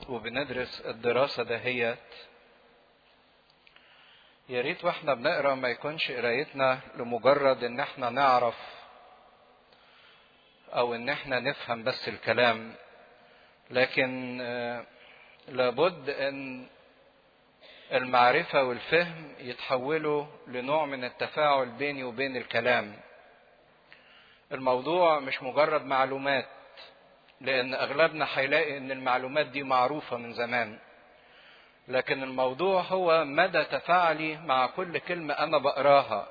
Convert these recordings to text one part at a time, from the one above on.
وبندرس الدراسة دهيت يا ريت واحنا بنقرا ما يكونش قرايتنا لمجرد ان احنا نعرف او ان احنا نفهم بس الكلام لكن لابد ان المعرفة والفهم يتحولوا لنوع من التفاعل بيني وبين الكلام الموضوع مش مجرد معلومات لان اغلبنا هيلاقي ان المعلومات دي معروفة من زمان لكن الموضوع هو مدى تفاعلي مع كل كلمة انا بقراها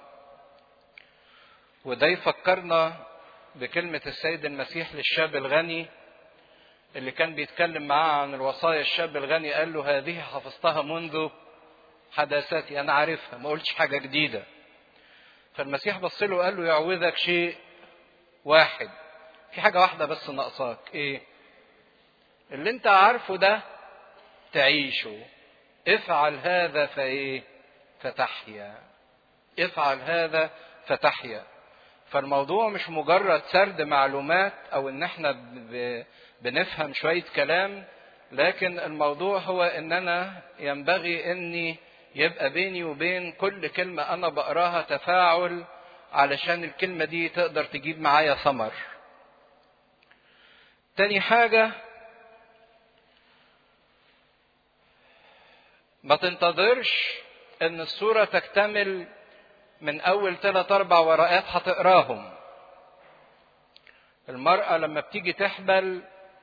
وده يفكرنا بكلمة السيد المسيح للشاب الغني اللي كان بيتكلم معاه عن الوصايا الشاب الغني قال له هذه حفظتها منذ حداثتي انا عارفها ما قلتش حاجة جديدة فالمسيح بص له وقال له يعوذك شيء واحد في حاجة واحدة بس ناقصاك ايه اللي انت عارفه ده تعيشه افعل هذا فايه فتحيا افعل هذا فتحيا فالموضوع مش مجرد سرد معلومات او ان احنا بنفهم شوية كلام لكن الموضوع هو ان انا ينبغي اني يبقى بيني وبين كل كلمة انا بقراها تفاعل علشان الكلمة دي تقدر تجيب معايا ثمر تاني حاجة ما تنتظرش ان الصورة تكتمل من اول ثلاث اربع ورقات هتقراهم المرأة لما بتيجي تحبل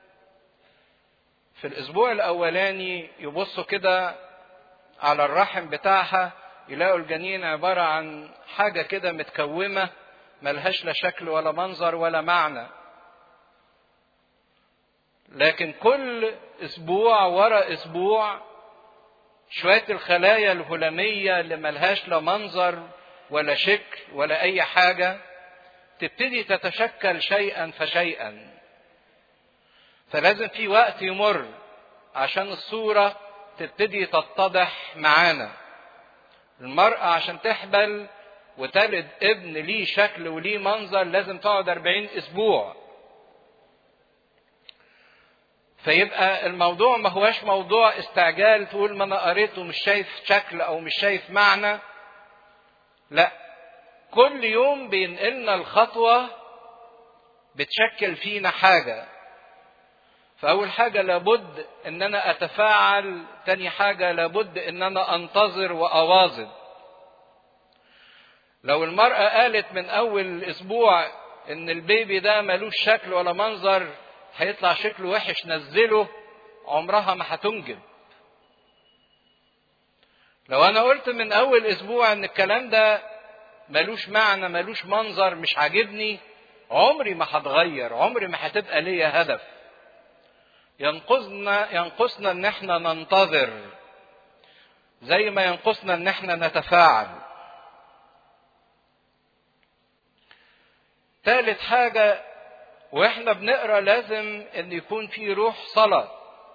في الاسبوع الاولاني يبصوا كده على الرحم بتاعها يلاقوا الجنين عبارة عن حاجة كده متكومة ملهاش لا شكل ولا منظر ولا معنى لكن كل اسبوع ورا اسبوع شوية الخلايا الهلامية اللي ملهاش لا منظر ولا شكل ولا أي حاجة تبتدي تتشكل شيئا فشيئا فلازم في وقت يمر عشان الصورة تبتدي تتضح معانا المرأة عشان تحبل وتلد ابن ليه شكل وليه منظر لازم تقعد 40 أسبوع فيبقى الموضوع ما هواش موضوع استعجال تقول ما انا قريته مش شايف شكل او مش شايف معنى لا كل يوم بينقلنا الخطوة بتشكل فينا حاجة فأول حاجة لابد إن أنا أتفاعل، تاني حاجة لابد إن أنا أنتظر وأواظب. لو المرأة قالت من أول أسبوع إن البيبي ده ملوش شكل ولا منظر هيطلع شكله وحش نزله عمرها ما هتنجب. لو أنا قلت من أول أسبوع إن الكلام ده ملوش معنى ملوش منظر مش عاجبني عمري ما هتغير عمري ما هتبقى ليا هدف ينقصنا ينقصنا ان احنا ننتظر زي ما ينقصنا ان احنا نتفاعل ثالث حاجة واحنا بنقرا لازم ان يكون في روح صلاة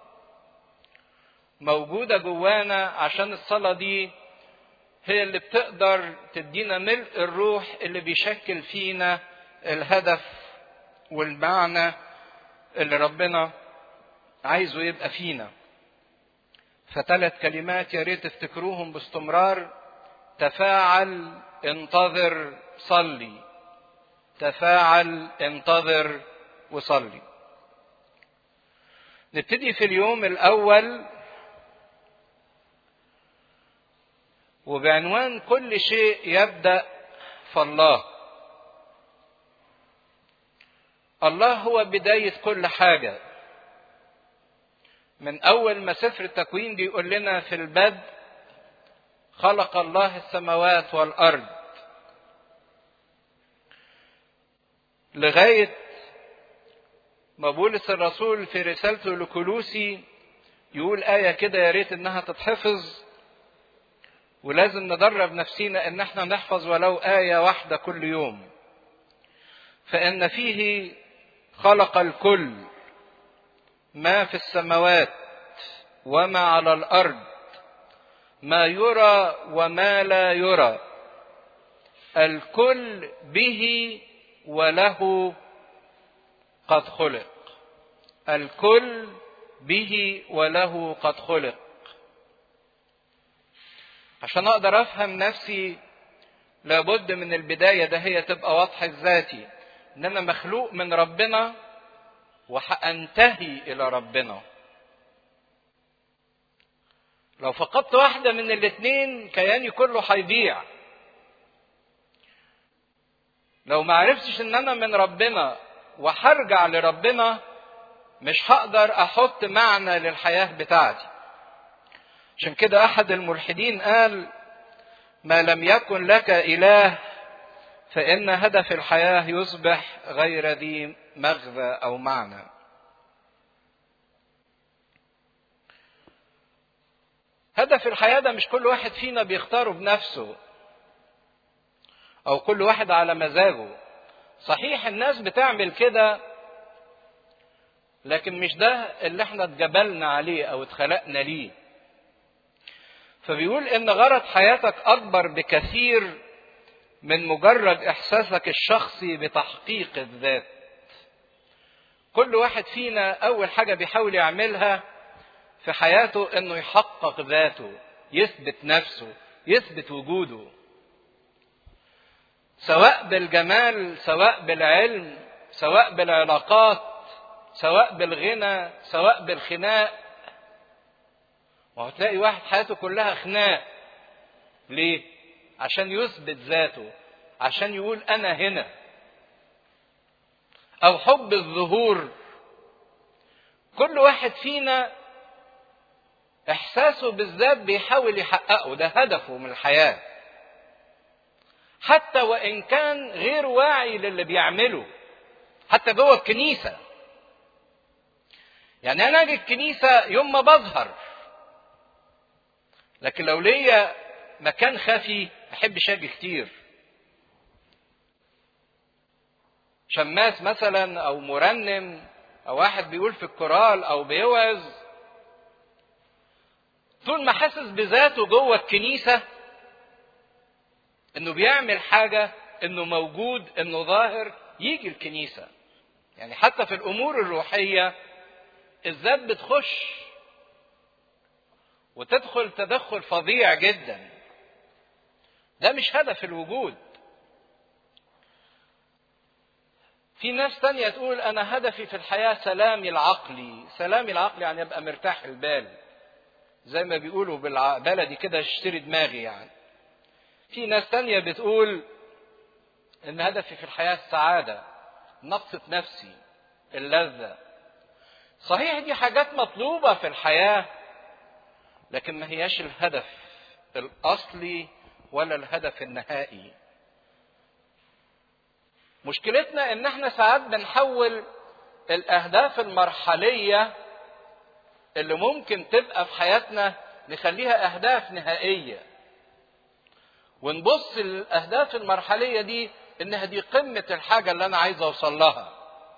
موجودة جوانا عشان الصلاة دي هي اللي بتقدر تدينا ملء الروح اللي بيشكل فينا الهدف والمعنى اللي ربنا عايزه يبقى فينا فثلاث كلمات يا ريت تفتكروهم باستمرار تفاعل انتظر صلي تفاعل انتظر وصلي نبتدي في اليوم الاول وبعنوان كل شيء يبدا فالله الله هو بدايه كل حاجه من اول ما سفر التكوين بيقول لنا في البدء خلق الله السماوات والارض لغايه ما بولس الرسول في رسالته لكلوسي يقول ايه كده يا ريت انها تتحفظ ولازم ندرب نفسينا ان احنا نحفظ ولو ايه واحده كل يوم فان فيه خلق الكل ما في السماوات وما على الارض ما يرى وما لا يرى الكل به وله قد خلق الكل به وله قد خلق عشان اقدر افهم نفسي لابد من البدايه ده هي تبقى واضحه ذاتي ان انا مخلوق من ربنا وهانتهي الى ربنا لو فقدت واحده من الاثنين كياني كله هيضيع لو ما عرفتش ان انا من ربنا وهرجع لربنا مش هقدر احط معنى للحياه بتاعتي عشان كده احد الملحدين قال ما لم يكن لك اله فان هدف الحياه يصبح غير ذي مغزى او معنى هدف الحياه ده مش كل واحد فينا بيختاره بنفسه او كل واحد على مزاجه صحيح الناس بتعمل كده لكن مش ده اللي احنا اتجبلنا عليه او اتخلقنا ليه فبيقول ان غرض حياتك اكبر بكثير من مجرد احساسك الشخصي بتحقيق الذات كل واحد فينا اول حاجه بيحاول يعملها في حياته انه يحقق ذاته يثبت نفسه يثبت وجوده سواء بالجمال سواء بالعلم سواء بالعلاقات سواء بالغنى سواء بالخناق وهتلاقي واحد حياته كلها خناق ليه عشان يثبت ذاته عشان يقول انا هنا او حب الظهور كل واحد فينا احساسه بالذات بيحاول يحققه ده هدفه من الحياه حتى وان كان غير واعي للي بيعمله حتى جوه الكنيسه يعني انا اجي الكنيسه يوم ما بظهر لكن لو ليا مكان خفي ما احبش اجي كتير شماس مثلا او مرنم او واحد بيقول في الكورال او بيوعظ طول ما حاسس بذاته جوه الكنيسه انه بيعمل حاجه انه موجود انه ظاهر يجي الكنيسه يعني حتى في الامور الروحيه الذات بتخش وتدخل تدخل فظيع جدا ده مش هدف الوجود في ناس تانية تقول أنا هدفي في الحياة سلامي العقلي سلامي العقلي يعني أبقى مرتاح البال زي ما بيقولوا بالبلدي كده اشتري دماغي يعني في ناس تانية بتقول ان هدفي في الحياة السعادة نقصة نفسي اللذة صحيح دي حاجات مطلوبة في الحياة لكن ما هياش الهدف الأصلي ولا الهدف النهائي مشكلتنا ان احنا ساعات بنحول الاهداف المرحلية اللي ممكن تبقى في حياتنا نخليها اهداف نهائيه ونبص للاهداف المرحليه دي انها دي قمه الحاجه اللي انا عايز اوصل لها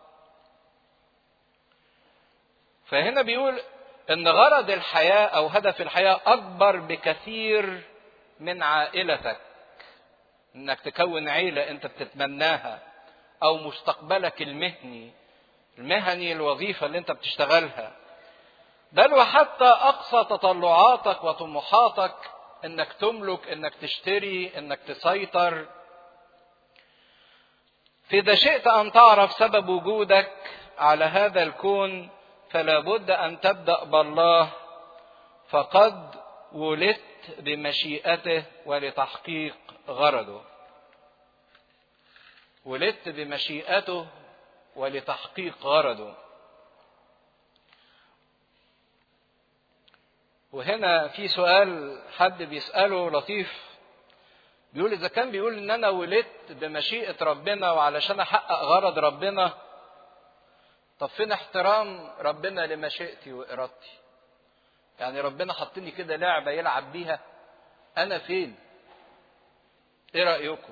فهنا بيقول ان غرض الحياه او هدف الحياه اكبر بكثير من عائلتك انك تكون عيله انت بتتمناها او مستقبلك المهني المهني الوظيفه اللي انت بتشتغلها بل وحتى اقصى تطلعاتك وطموحاتك انك تملك انك تشتري انك تسيطر فاذا شئت ان تعرف سبب وجودك على هذا الكون فلا بد ان تبدا بالله فقد ولدت بمشيئته ولتحقيق غرضه ولدت بمشيئته ولتحقيق غرضه وهنا في سؤال حد بيسأله لطيف بيقول إذا كان بيقول إن أنا ولدت بمشيئة ربنا وعلشان أحقق غرض ربنا طب فين احترام ربنا لمشيئتي وإرادتي؟ يعني ربنا حطني كده لعبة يلعب بيها أنا فين؟ إيه رأيكم؟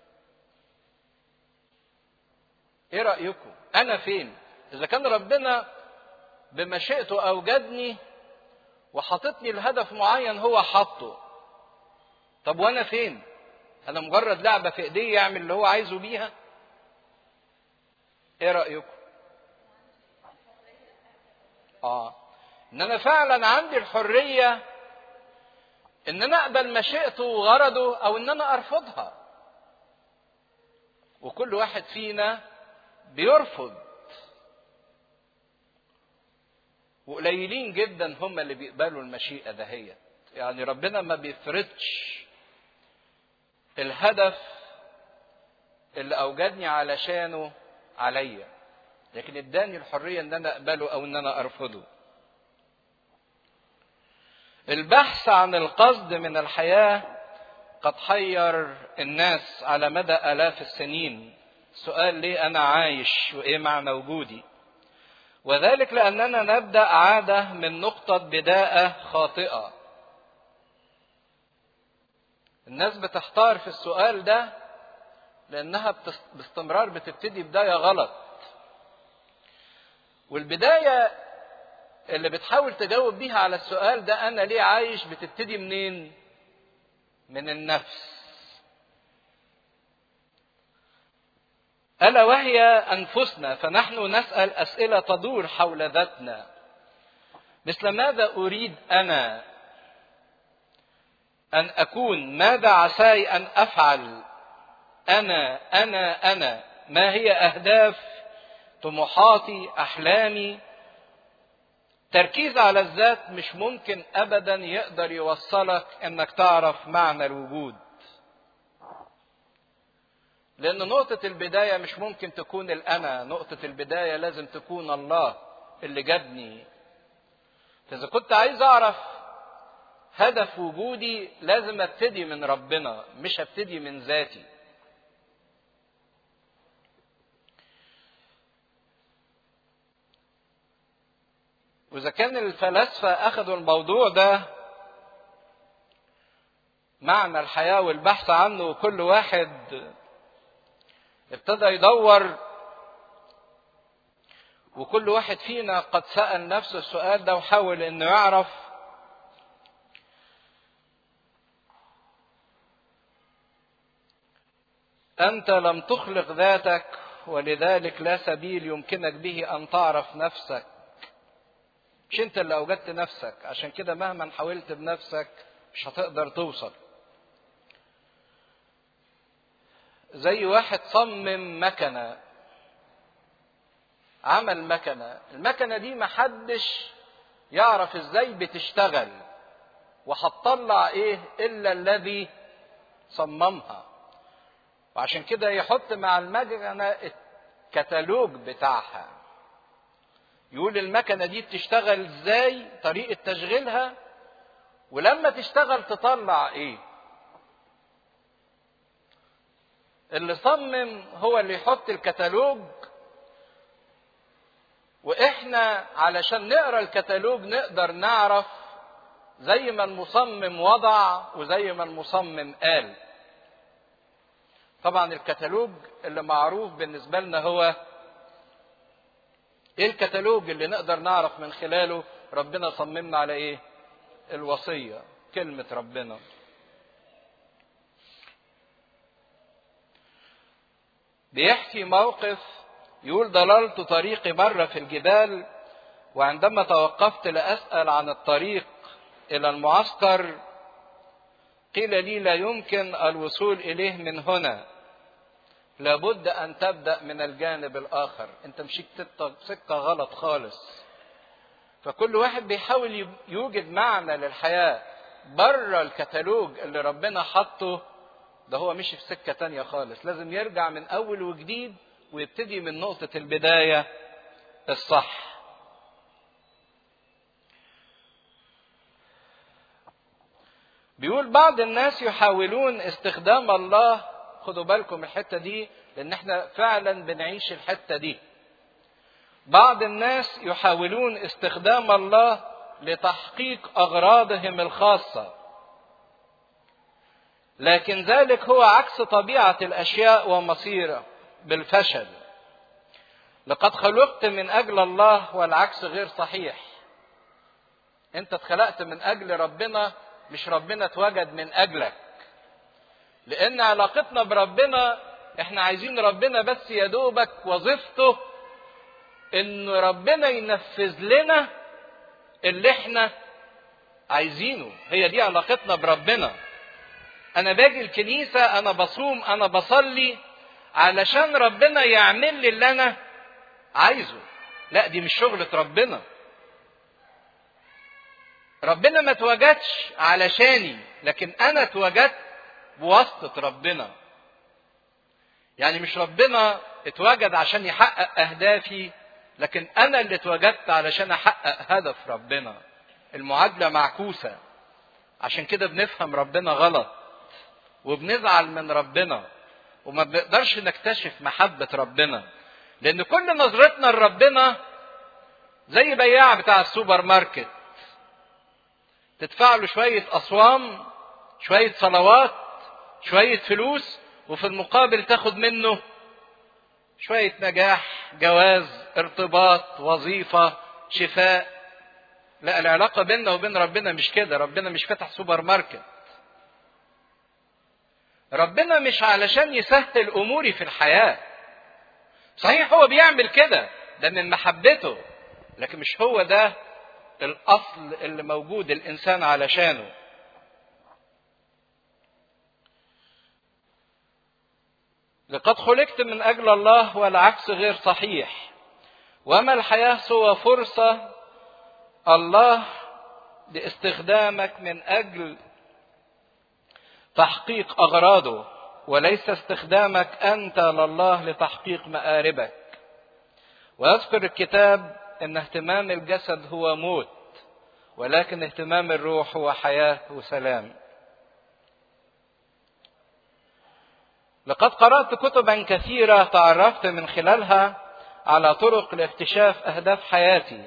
إيه رأيكم؟ أنا فين؟ إذا كان ربنا بمشيئته أوجدني وحاططني لهدف معين هو حاطه طب وانا فين انا مجرد لعبه في ايديه يعمل اللي هو عايزه بيها ايه رايكم اه ان انا فعلا عندي الحريه ان انا اقبل مشيئته وغرضه او ان انا ارفضها وكل واحد فينا بيرفض وقليلين جدا هم اللي بيقبلوا المشيئة دهيت يعني ربنا ما بيفرضش الهدف اللي أوجدني علشانه عليا لكن اداني الحرية ان انا اقبله او ان انا ارفضه البحث عن القصد من الحياة قد حير الناس على مدى آلاف السنين سؤال ليه أنا عايش وإيه معنى وجودي وذلك لأننا نبدأ عادة من نقطة بداية خاطئة الناس بتحتار في السؤال ده لأنها باستمرار بتبتدي بداية غلط والبداية اللي بتحاول تجاوب بيها على السؤال ده أنا ليه عايش بتبتدي منين؟ من النفس. ألا وهي أنفسنا فنحن نسأل أسئلة تدور حول ذاتنا. مثل ماذا أريد أنا أن أكون؟ ماذا عساي أن أفعل؟ أنا أنا أنا ما هي أهداف طموحاتي أحلامي تركيز على الذات مش ممكن ابدا يقدر يوصلك انك تعرف معنى الوجود لان نقطة البداية مش ممكن تكون الانا نقطة البداية لازم تكون الله اللي جابني فاذا كنت عايز اعرف هدف وجودي لازم ابتدي من ربنا مش ابتدي من ذاتي وإذا كان الفلاسفة أخذوا الموضوع ده معنى الحياة والبحث عنه وكل واحد ابتدى يدور وكل واحد فينا قد سأل نفسه السؤال ده وحاول انه يعرف أنت لم تخلق ذاتك ولذلك لا سبيل يمكنك به أن تعرف نفسك مش انت اللي اوجدت نفسك عشان كده مهما حاولت بنفسك مش هتقدر توصل زي واحد صمم مكنة عمل مكنة المكنة دي محدش يعرف ازاي بتشتغل وهتطلع ايه الا الذي صممها وعشان كده يحط مع المكنة الكتالوج بتاعها يقول المكنه دي بتشتغل ازاي طريقه تشغيلها ولما تشتغل تطلع ايه اللي صمم هو اللي يحط الكتالوج واحنا علشان نقرا الكتالوج نقدر نعرف زي ما المصمم وضع وزي ما المصمم قال طبعا الكتالوج اللي معروف بالنسبه لنا هو ايه الكتالوج اللي نقدر نعرف من خلاله ربنا صممنا على ايه الوصيه كلمه ربنا بيحكي موقف يقول ضللت طريقي مره في الجبال وعندما توقفت لاسال عن الطريق الى المعسكر قيل لي لا يمكن الوصول اليه من هنا لابد ان تبدا من الجانب الاخر انت مشيت سكه غلط خالص فكل واحد بيحاول يوجد معنى للحياه بره الكتالوج اللي ربنا حطه ده هو مشي في سكه تانية خالص لازم يرجع من اول وجديد ويبتدي من نقطه البدايه الصح بيقول بعض الناس يحاولون استخدام الله خدوا بالكم الحته دي لان احنا فعلا بنعيش الحته دي بعض الناس يحاولون استخدام الله لتحقيق اغراضهم الخاصه لكن ذلك هو عكس طبيعه الاشياء ومصيره بالفشل لقد خلقت من اجل الله والعكس غير صحيح انت اتخلقت من اجل ربنا مش ربنا اتوجد من اجلك لان علاقتنا بربنا احنا عايزين ربنا بس يا دوبك وظيفته ان ربنا ينفذ لنا اللي احنا عايزينه هي دي علاقتنا بربنا انا باجي الكنيسة انا بصوم انا بصلي علشان ربنا يعمل لي اللي انا عايزه لا دي مش شغلة ربنا ربنا ما اتوجدش علشاني لكن انا اتوجدت بواسطة ربنا يعني مش ربنا اتوجد عشان يحقق اهدافي لكن انا اللي اتوجدت علشان احقق هدف ربنا المعادله معكوسه عشان كده بنفهم ربنا غلط وبنزعل من ربنا وما بنقدرش نكتشف محبه ربنا لان كل نظرتنا لربنا زي بياع بتاع السوبر ماركت تدفع له شويه اصوام شويه صلوات شويه فلوس وفي المقابل تاخد منه شوية نجاح جواز ارتباط وظيفة شفاء لا العلاقة بيننا وبين ربنا مش كده ربنا مش فتح سوبر ماركت ربنا مش علشان يسهل أموري في الحياة صحيح هو بيعمل كده ده من محبته لكن مش هو ده الأصل اللي موجود الإنسان علشانه لقد خلقت من اجل الله والعكس غير صحيح وما الحياه سوى فرصه الله لاستخدامك من اجل تحقيق اغراضه وليس استخدامك انت لله لتحقيق مآربك ويذكر الكتاب ان اهتمام الجسد هو موت ولكن اهتمام الروح هو حياه وسلام لقد قرأت كتبا كثيرة تعرفت من خلالها على طرق لاكتشاف أهداف حياتي.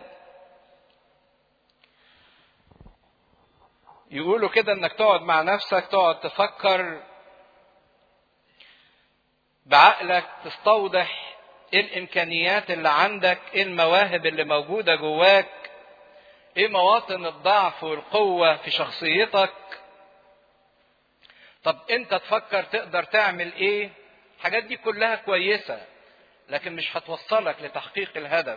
يقولوا كده إنك تقعد مع نفسك تقعد تفكر بعقلك تستوضح إيه الإمكانيات اللي عندك، إيه المواهب اللي موجودة جواك، إيه مواطن الضعف والقوة في شخصيتك، طب انت تفكر تقدر تعمل ايه الحاجات دي كلها كويسة لكن مش هتوصلك لتحقيق الهدف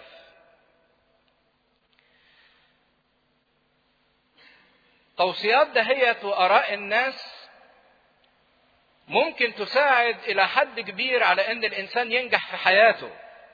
توصيات دهيت وآراء الناس ممكن تساعد إلى حد كبير على إن الإنسان ينجح في حياته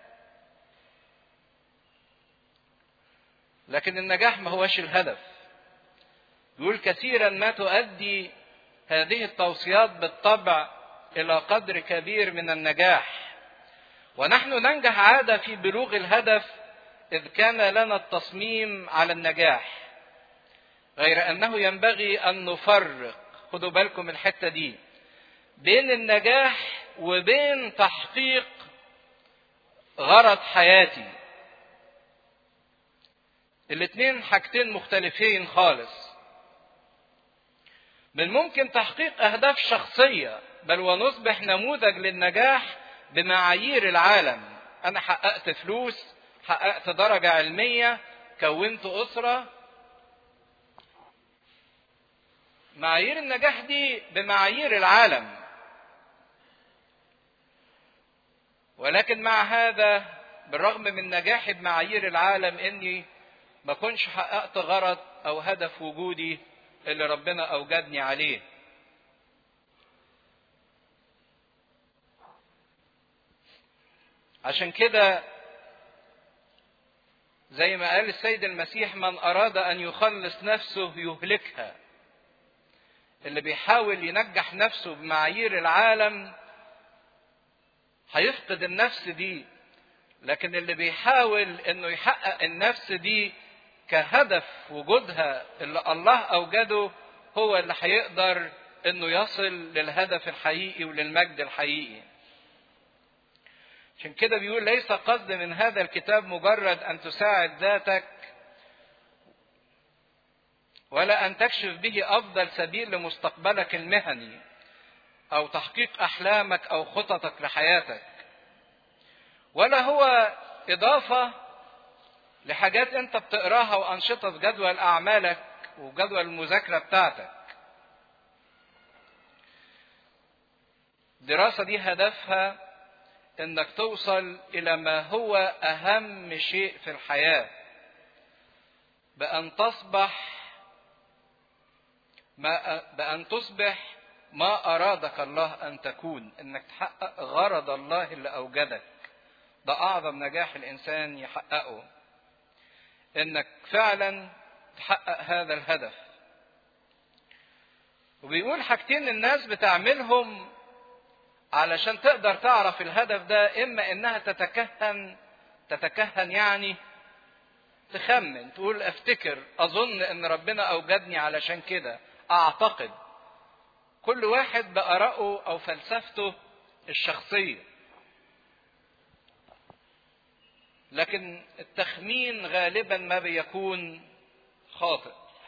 لكن النجاح ما هوش الهدف يقول كثيرا ما تؤدي هذه التوصيات بالطبع الى قدر كبير من النجاح ونحن ننجح عاده في بلوغ الهدف اذ كان لنا التصميم على النجاح غير انه ينبغي ان نفرق خدوا بالكم الحته دي بين النجاح وبين تحقيق غرض حياتي الاتنين حاجتين مختلفين خالص من ممكن تحقيق اهداف شخصيه بل ونصبح نموذج للنجاح بمعايير العالم انا حققت فلوس حققت درجه علميه كونت اسره معايير النجاح دي بمعايير العالم ولكن مع هذا بالرغم من نجاحي بمعايير العالم اني ما كنش حققت غرض او هدف وجودي اللي ربنا اوجدني عليه عشان كده زي ما قال السيد المسيح من اراد ان يخلص نفسه يهلكها اللي بيحاول ينجح نفسه بمعايير العالم هيفقد النفس دي لكن اللي بيحاول انه يحقق النفس دي كهدف وجودها اللي الله اوجده هو اللي هيقدر انه يصل للهدف الحقيقي وللمجد الحقيقي عشان كده بيقول ليس قصد من هذا الكتاب مجرد ان تساعد ذاتك ولا ان تكشف به افضل سبيل لمستقبلك المهني او تحقيق احلامك او خططك لحياتك ولا هو اضافه لحاجات انت بتقراها وانشطه في جدول اعمالك وجدول المذاكره بتاعتك الدراسه دي هدفها انك توصل الى ما هو اهم شيء في الحياه بأن تصبح ما بأن تصبح ما أرادك الله أن تكون إنك تحقق غرض الله اللي أوجدك ده أعظم نجاح الإنسان يحققه إنك فعلا تحقق هذا الهدف وبيقول حاجتين الناس بتعملهم علشان تقدر تعرف الهدف ده إما إنها تتكهن تتكهن يعني تخمن تقول افتكر اظن ان ربنا اوجدني علشان كده اعتقد كل واحد بارائه او فلسفته الشخصيه لكن التخمين غالبا ما بيكون خاطئ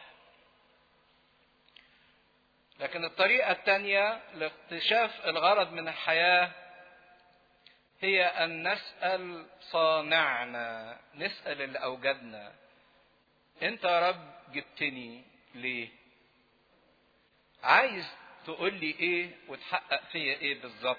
لكن الطريقه الثانيه لاكتشاف الغرض من الحياه هي أن نسأل صانعنا نسأل اللي أوجدنا أنت يا رب جبتني ليه عايز تقول لي إيه وتحقق فيا إيه بالظبط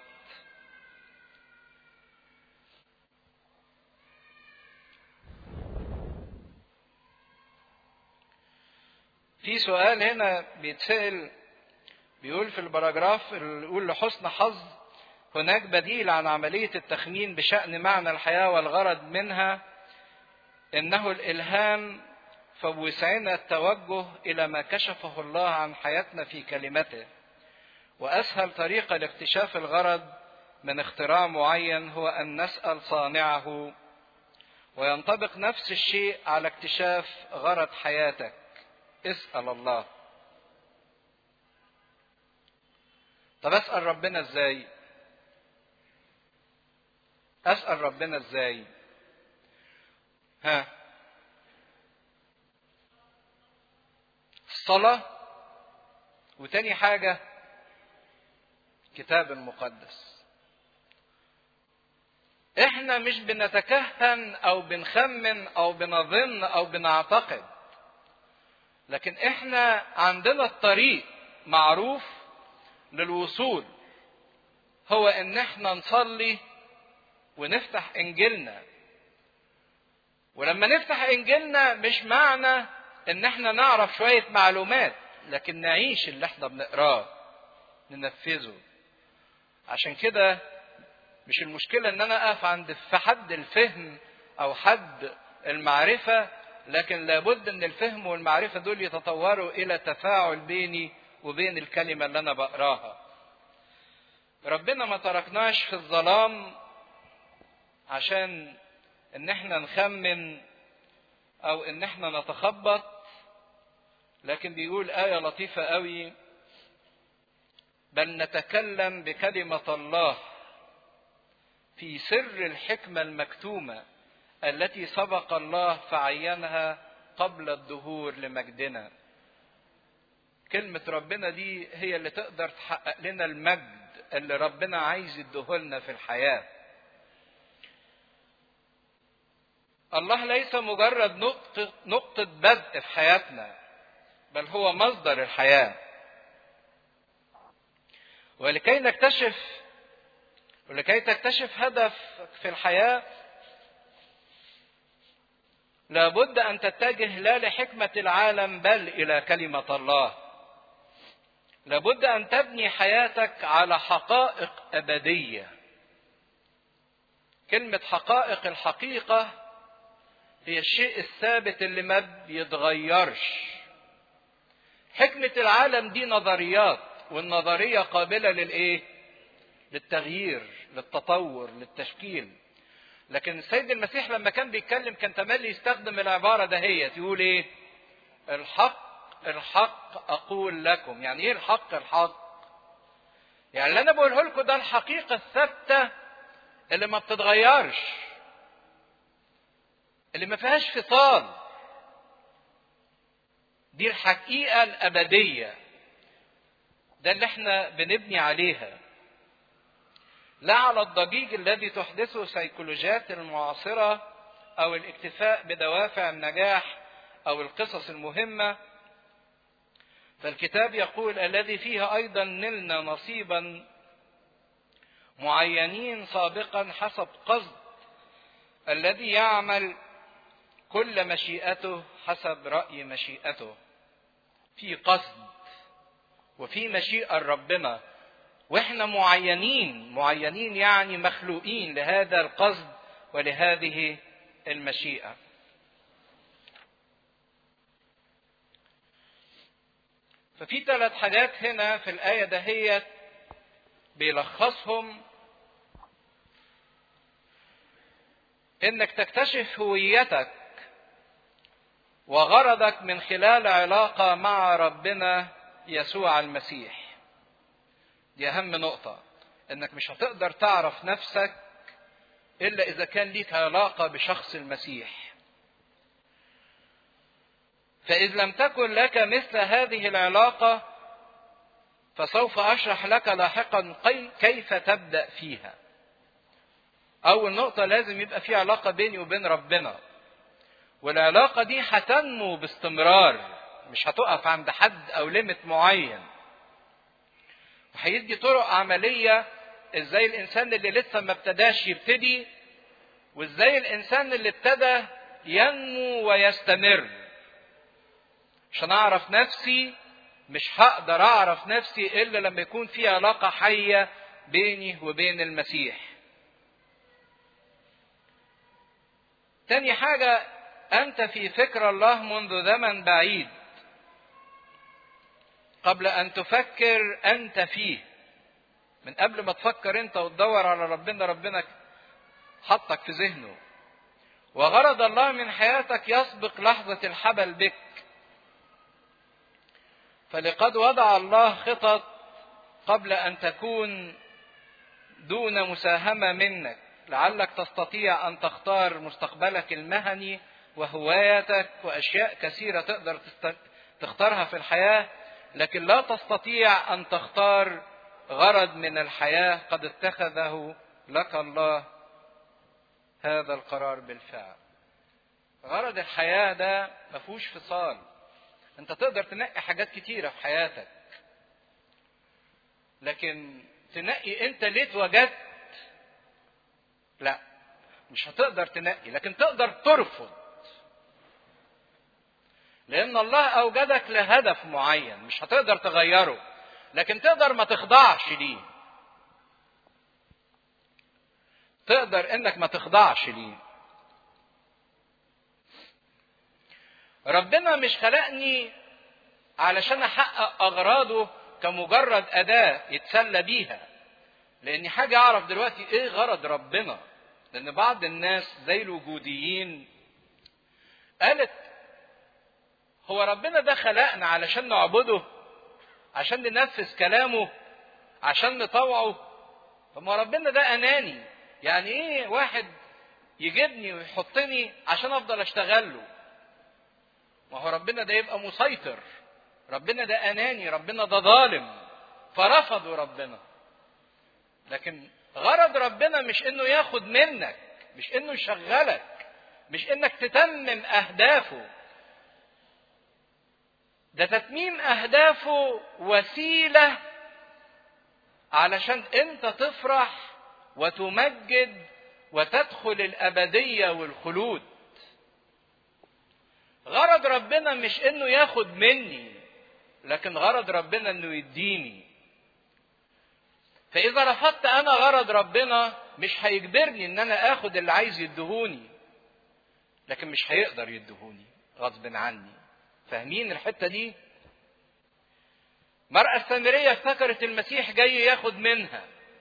في سؤال هنا بيتسأل بيقول في البراجراف اللي يقول لحسن حظ هناك بديل عن عملية التخمين بشأن معنى الحياة والغرض منها إنه الإلهام فوسعنا التوجه إلى ما كشفه الله عن حياتنا في كلمته وأسهل طريقة لاكتشاف الغرض من اختراع معين هو أن نسأل صانعه وينطبق نفس الشيء على اكتشاف غرض حياتك اسأل الله طب اسأل ربنا ازاي اسال ربنا ازاي ها الصلاه وتاني حاجه كتاب المقدس احنا مش بنتكهن او بنخمن او بنظن او بنعتقد لكن احنا عندنا الطريق معروف للوصول هو ان احنا نصلي ونفتح انجيلنا ولما نفتح انجيلنا مش معنى ان احنا نعرف شويه معلومات لكن نعيش اللي احنا بنقراه ننفذه عشان كده مش المشكله ان انا اقف عند في حد الفهم او حد المعرفه لكن لابد ان الفهم والمعرفه دول يتطوروا الى تفاعل بيني وبين الكلمه اللي انا بقراها ربنا ما تركناش في الظلام عشان ان احنا نخمن او ان احنا نتخبط لكن بيقول آية لطيفة قوي بل نتكلم بكلمة الله في سر الحكمة المكتومة التي سبق الله فعينها قبل الدهور لمجدنا كلمة ربنا دي هي اللي تقدر تحقق لنا المجد اللي ربنا عايز يديهولنا في الحياه الله ليس مجرد نقطة, نقطة بدء في حياتنا بل هو مصدر الحياة ولكي نكتشف ولكي تكتشف هدف في الحياة لابد أن تتجه لا لحكمة العالم بل إلى كلمة الله لابد أن تبني حياتك على حقائق أبدية كلمة حقائق الحقيقة هي الشيء الثابت اللي ما بيتغيرش حكمة العالم دي نظريات والنظرية قابلة للإيه؟ للتغيير للتطور للتشكيل لكن السيد المسيح لما كان بيتكلم كان تملي يستخدم العبارة دهيت يقول إيه؟ الحق الحق أقول لكم يعني إيه الحق الحق؟ يعني اللي أنا بقوله لكم ده الحقيقة الثابتة اللي ما بتتغيرش اللي ما فيهاش فصال دي الحقيقة الأبدية ده اللي احنا بنبني عليها لا على الضجيج الذي تحدثه سيكولوجيات المعاصرة أو الاكتفاء بدوافع النجاح أو القصص المهمة فالكتاب يقول الذي فيها أيضا نلنا نصيبا معينين سابقا حسب قصد الذي يعمل كل مشيئته حسب رأي مشيئته في قصد وفي مشيئة ربنا واحنا معينين معينين يعني مخلوقين لهذا القصد ولهذه المشيئة ففي ثلاث حاجات هنا في الآية دهيت بيلخصهم انك تكتشف هويتك وغرضك من خلال علاقه مع ربنا يسوع المسيح دي اهم نقطه انك مش هتقدر تعرف نفسك الا اذا كان ليك علاقه بشخص المسيح فاذ لم تكن لك مثل هذه العلاقه فسوف اشرح لك لاحقا كيف تبدا فيها أول نقطة لازم يبقى في علاقة بيني وبين ربنا. والعلاقة دي هتنمو باستمرار مش هتقف عند حد أو ليميت معين. وهيدي طرق عملية ازاي الإنسان اللي لسه ما ابتداش يبتدي وازاي الإنسان اللي ابتدى ينمو ويستمر. عشان أعرف نفسي مش هقدر أعرف نفسي إلا لما يكون في علاقة حية بيني وبين المسيح. تاني حاجة أنت في فكر الله منذ زمن بعيد قبل أن تفكر أنت فيه من قبل ما تفكر أنت وتدور على ربنا ربنا حطك في ذهنه وغرض الله من حياتك يسبق لحظة الحبل بك فلقد وضع الله خطط قبل أن تكون دون مساهمة منك لعلك تستطيع ان تختار مستقبلك المهني وهوايتك واشياء كثيره تقدر تختارها في الحياه لكن لا تستطيع ان تختار غرض من الحياه قد اتخذه لك الله هذا القرار بالفعل غرض الحياه ده ما فيهوش فصال انت تقدر تنقي حاجات كتيره في حياتك لكن تنقي انت ليه اتوجدت لا مش هتقدر تنقي لكن تقدر ترفض لان الله اوجدك لهدف معين مش هتقدر تغيره لكن تقدر ما تخضعش ليه تقدر انك ما تخضعش ليه ربنا مش خلقني علشان احقق اغراضه كمجرد اداه يتسلى بيها لاني حاجه اعرف دلوقتي ايه غرض ربنا لان بعض الناس زي الوجوديين قالت هو ربنا ده خلقنا علشان نعبده عشان ننفذ كلامه عشان نطوعه طب ما ربنا ده اناني يعني ايه واحد يجيبني ويحطني عشان افضل اشتغل له ما هو ربنا ده يبقى مسيطر ربنا ده اناني ربنا ده ظالم فرفضوا ربنا لكن غرض ربنا مش انه ياخد منك مش انه يشغلك مش انك تتمم اهدافه ده تتميم اهدافه وسيله علشان انت تفرح وتمجد وتدخل الابديه والخلود غرض ربنا مش انه ياخد مني لكن غرض ربنا انه يديني فاذا رفضت انا غرض ربنا مش هيجبرني ان انا اخد اللي عايز يدهوني لكن مش هيقدر يدهوني غصب عني فاهمين الحته دي مرأة السامرية افتكرت المسيح جاي ياخد منها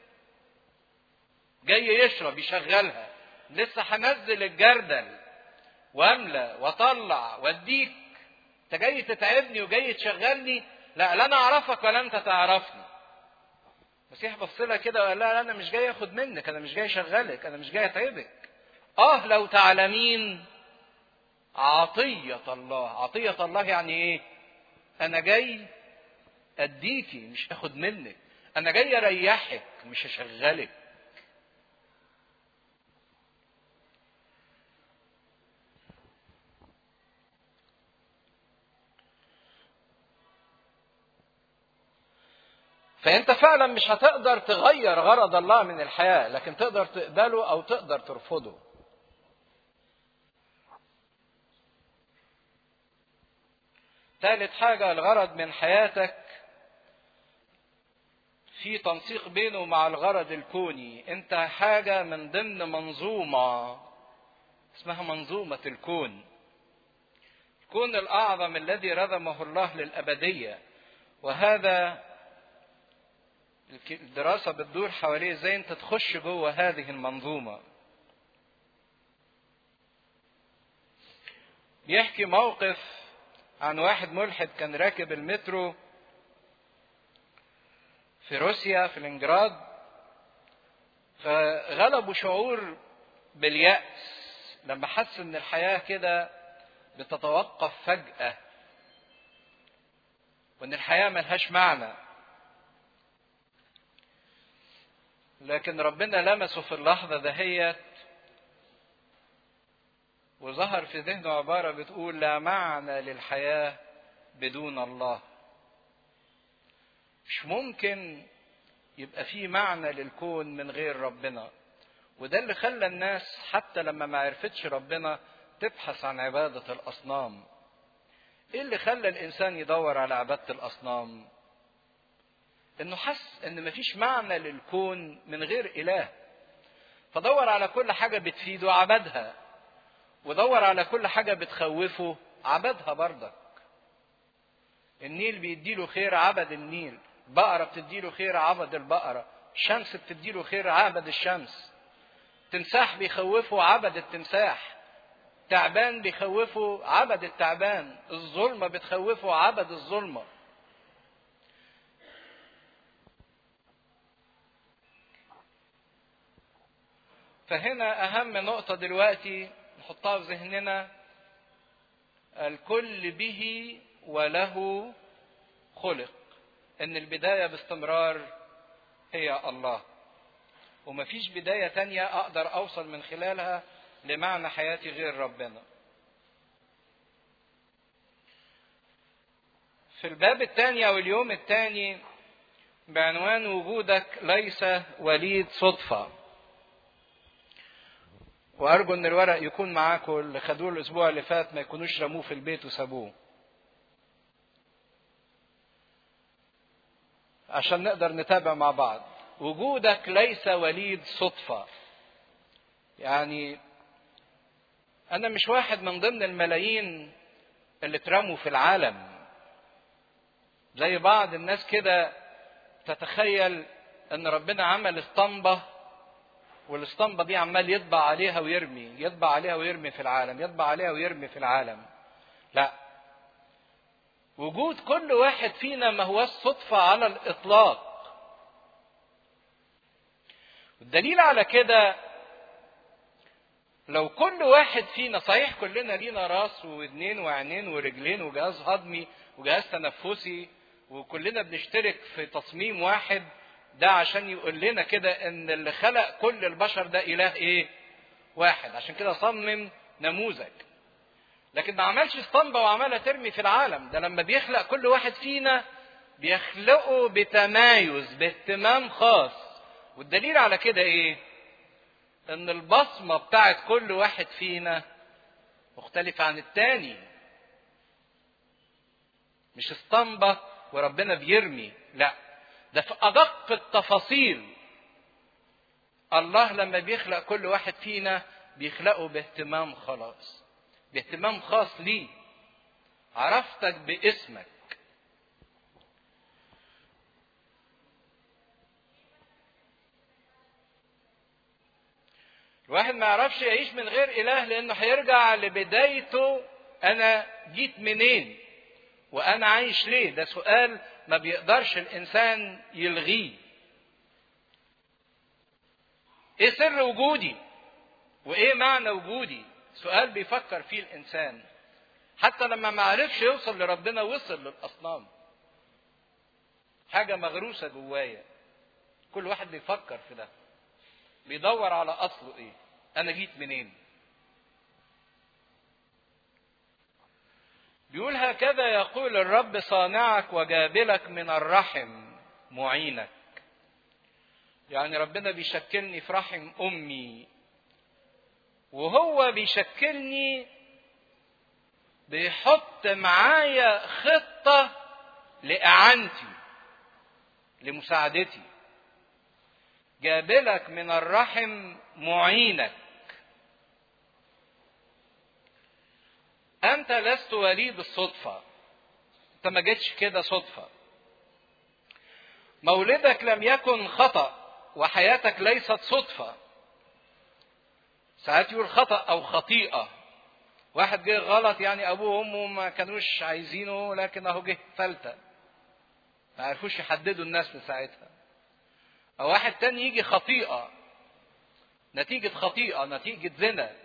جاي يشرب يشغلها لسه هنزل الجردل واملى واطلع واديك انت جاي تتعبني وجاي تشغلني لا لا انا اعرفك ولا انت تعرفني المسيح بص لها كده وقال لها لا انا مش جاي اخد منك انا مش جاي اشغلك انا مش جاي اتعبك اه لو تعلمين عطية الله عطية الله يعني ايه انا جاي اديكي مش اخد منك انا جاي اريحك مش اشغلك فانت فعلا مش هتقدر تغير غرض الله من الحياه لكن تقدر تقبله او تقدر ترفضه ثالث حاجة الغرض من حياتك في تنسيق بينه مع الغرض الكوني انت حاجة من ضمن منظومة اسمها منظومة الكون الكون الأعظم الذي رذمه الله للأبدية وهذا الدراسة بتدور حواليه ازاي انت تخش جوه هذه المنظومة بيحكي موقف عن واحد ملحد كان راكب المترو في روسيا في لينجراد فغلبوا شعور باليأس لما حس ان الحياة كده بتتوقف فجأة وان الحياة ملهاش معنى لكن ربنا لمسه في اللحظة دهيت وظهر في ذهنه عبارة بتقول لا معنى للحياة بدون الله مش ممكن يبقى في معنى للكون من غير ربنا وده اللي خلى الناس حتى لما ما عرفتش ربنا تبحث عن عبادة الأصنام ايه اللي خلى الإنسان يدور على عبادة الأصنام انه حس ان مفيش معنى للكون من غير اله فدور على كل حاجة بتفيده عبدها ودور على كل حاجة بتخوفه عبدها برضك النيل بيديله خير عبد النيل بقرة بتديله خير عبد البقرة الشمس بتديله خير عبد الشمس تمساح بيخوفه عبد التمساح تعبان بيخوفه عبد التعبان الظلمة بتخوفه عبد الظلمة فهنا أهم نقطة دلوقتي نحطها في ذهننا الكل به وله خلق ان البداية باستمرار هي الله ومفيش بداية تانية اقدر اوصل من خلالها لمعنى حياتي غير ربنا في الباب الثاني او اليوم الثاني بعنوان وجودك ليس وليد صدفه وارجو ان الورق يكون معاكم اللي خدوه الاسبوع اللي فات ما يكونوش رموه في البيت وسابوه عشان نقدر نتابع مع بعض وجودك ليس وليد صدفة يعني أنا مش واحد من ضمن الملايين اللي اترموا في العالم زي بعض الناس كده تتخيل ان ربنا عمل اسطمبة والاسطمبة دي عمال يطبع عليها ويرمي يطبع عليها ويرمي في العالم يطبع عليها ويرمي في العالم لا وجود كل واحد فينا ما هو الصدفة على الإطلاق الدليل على كده لو كل واحد فينا صحيح كلنا لينا راس ودنين وعينين ورجلين وجهاز هضمي وجهاز تنفسي وكلنا بنشترك في تصميم واحد ده عشان يقول لنا كده ان اللي خلق كل البشر ده اله ايه واحد عشان كده صمم نموذج لكن ما عملش اسطمبة وعمالة ترمي في العالم ده لما بيخلق كل واحد فينا بيخلقه بتمايز باهتمام خاص والدليل على كده ايه ان البصمة بتاعت كل واحد فينا مختلفة عن التاني مش اسطمبة وربنا بيرمي لا ده في أدق التفاصيل الله لما بيخلق كل واحد فينا بيخلقه باهتمام خلاص باهتمام خاص ليه عرفتك باسمك الواحد ما يعرفش يعيش من غير اله لانه هيرجع لبدايته انا جيت منين وانا عايش ليه ده سؤال ما بيقدرش الانسان يلغيه ايه سر وجودي وايه معنى وجودي سؤال بيفكر فيه الانسان حتى لما ما عرفش يوصل لربنا وصل للاصنام حاجه مغروسه جوايا كل واحد بيفكر في ده بيدور على اصله ايه انا جيت منين بيقول هكذا يقول الرب صانعك وجابلك من الرحم معينك يعني ربنا بيشكلني في رحم امي وهو بيشكلني بيحط معايا خطة لإعانتي لمساعدتي جابلك من الرحم معينك أنت لست وليد الصدفة أنت ما جيتش كده صدفة مولدك لم يكن خطأ وحياتك ليست صدفة ساعات يقول خطأ أو خطيئة واحد جه غلط يعني أبوه وأمه ما كانوش عايزينه لكن أهو جه فلتة ما عرفوش يحددوا الناس لساعتها أو واحد تاني يجي خطيئة نتيجة خطيئة نتيجة زنا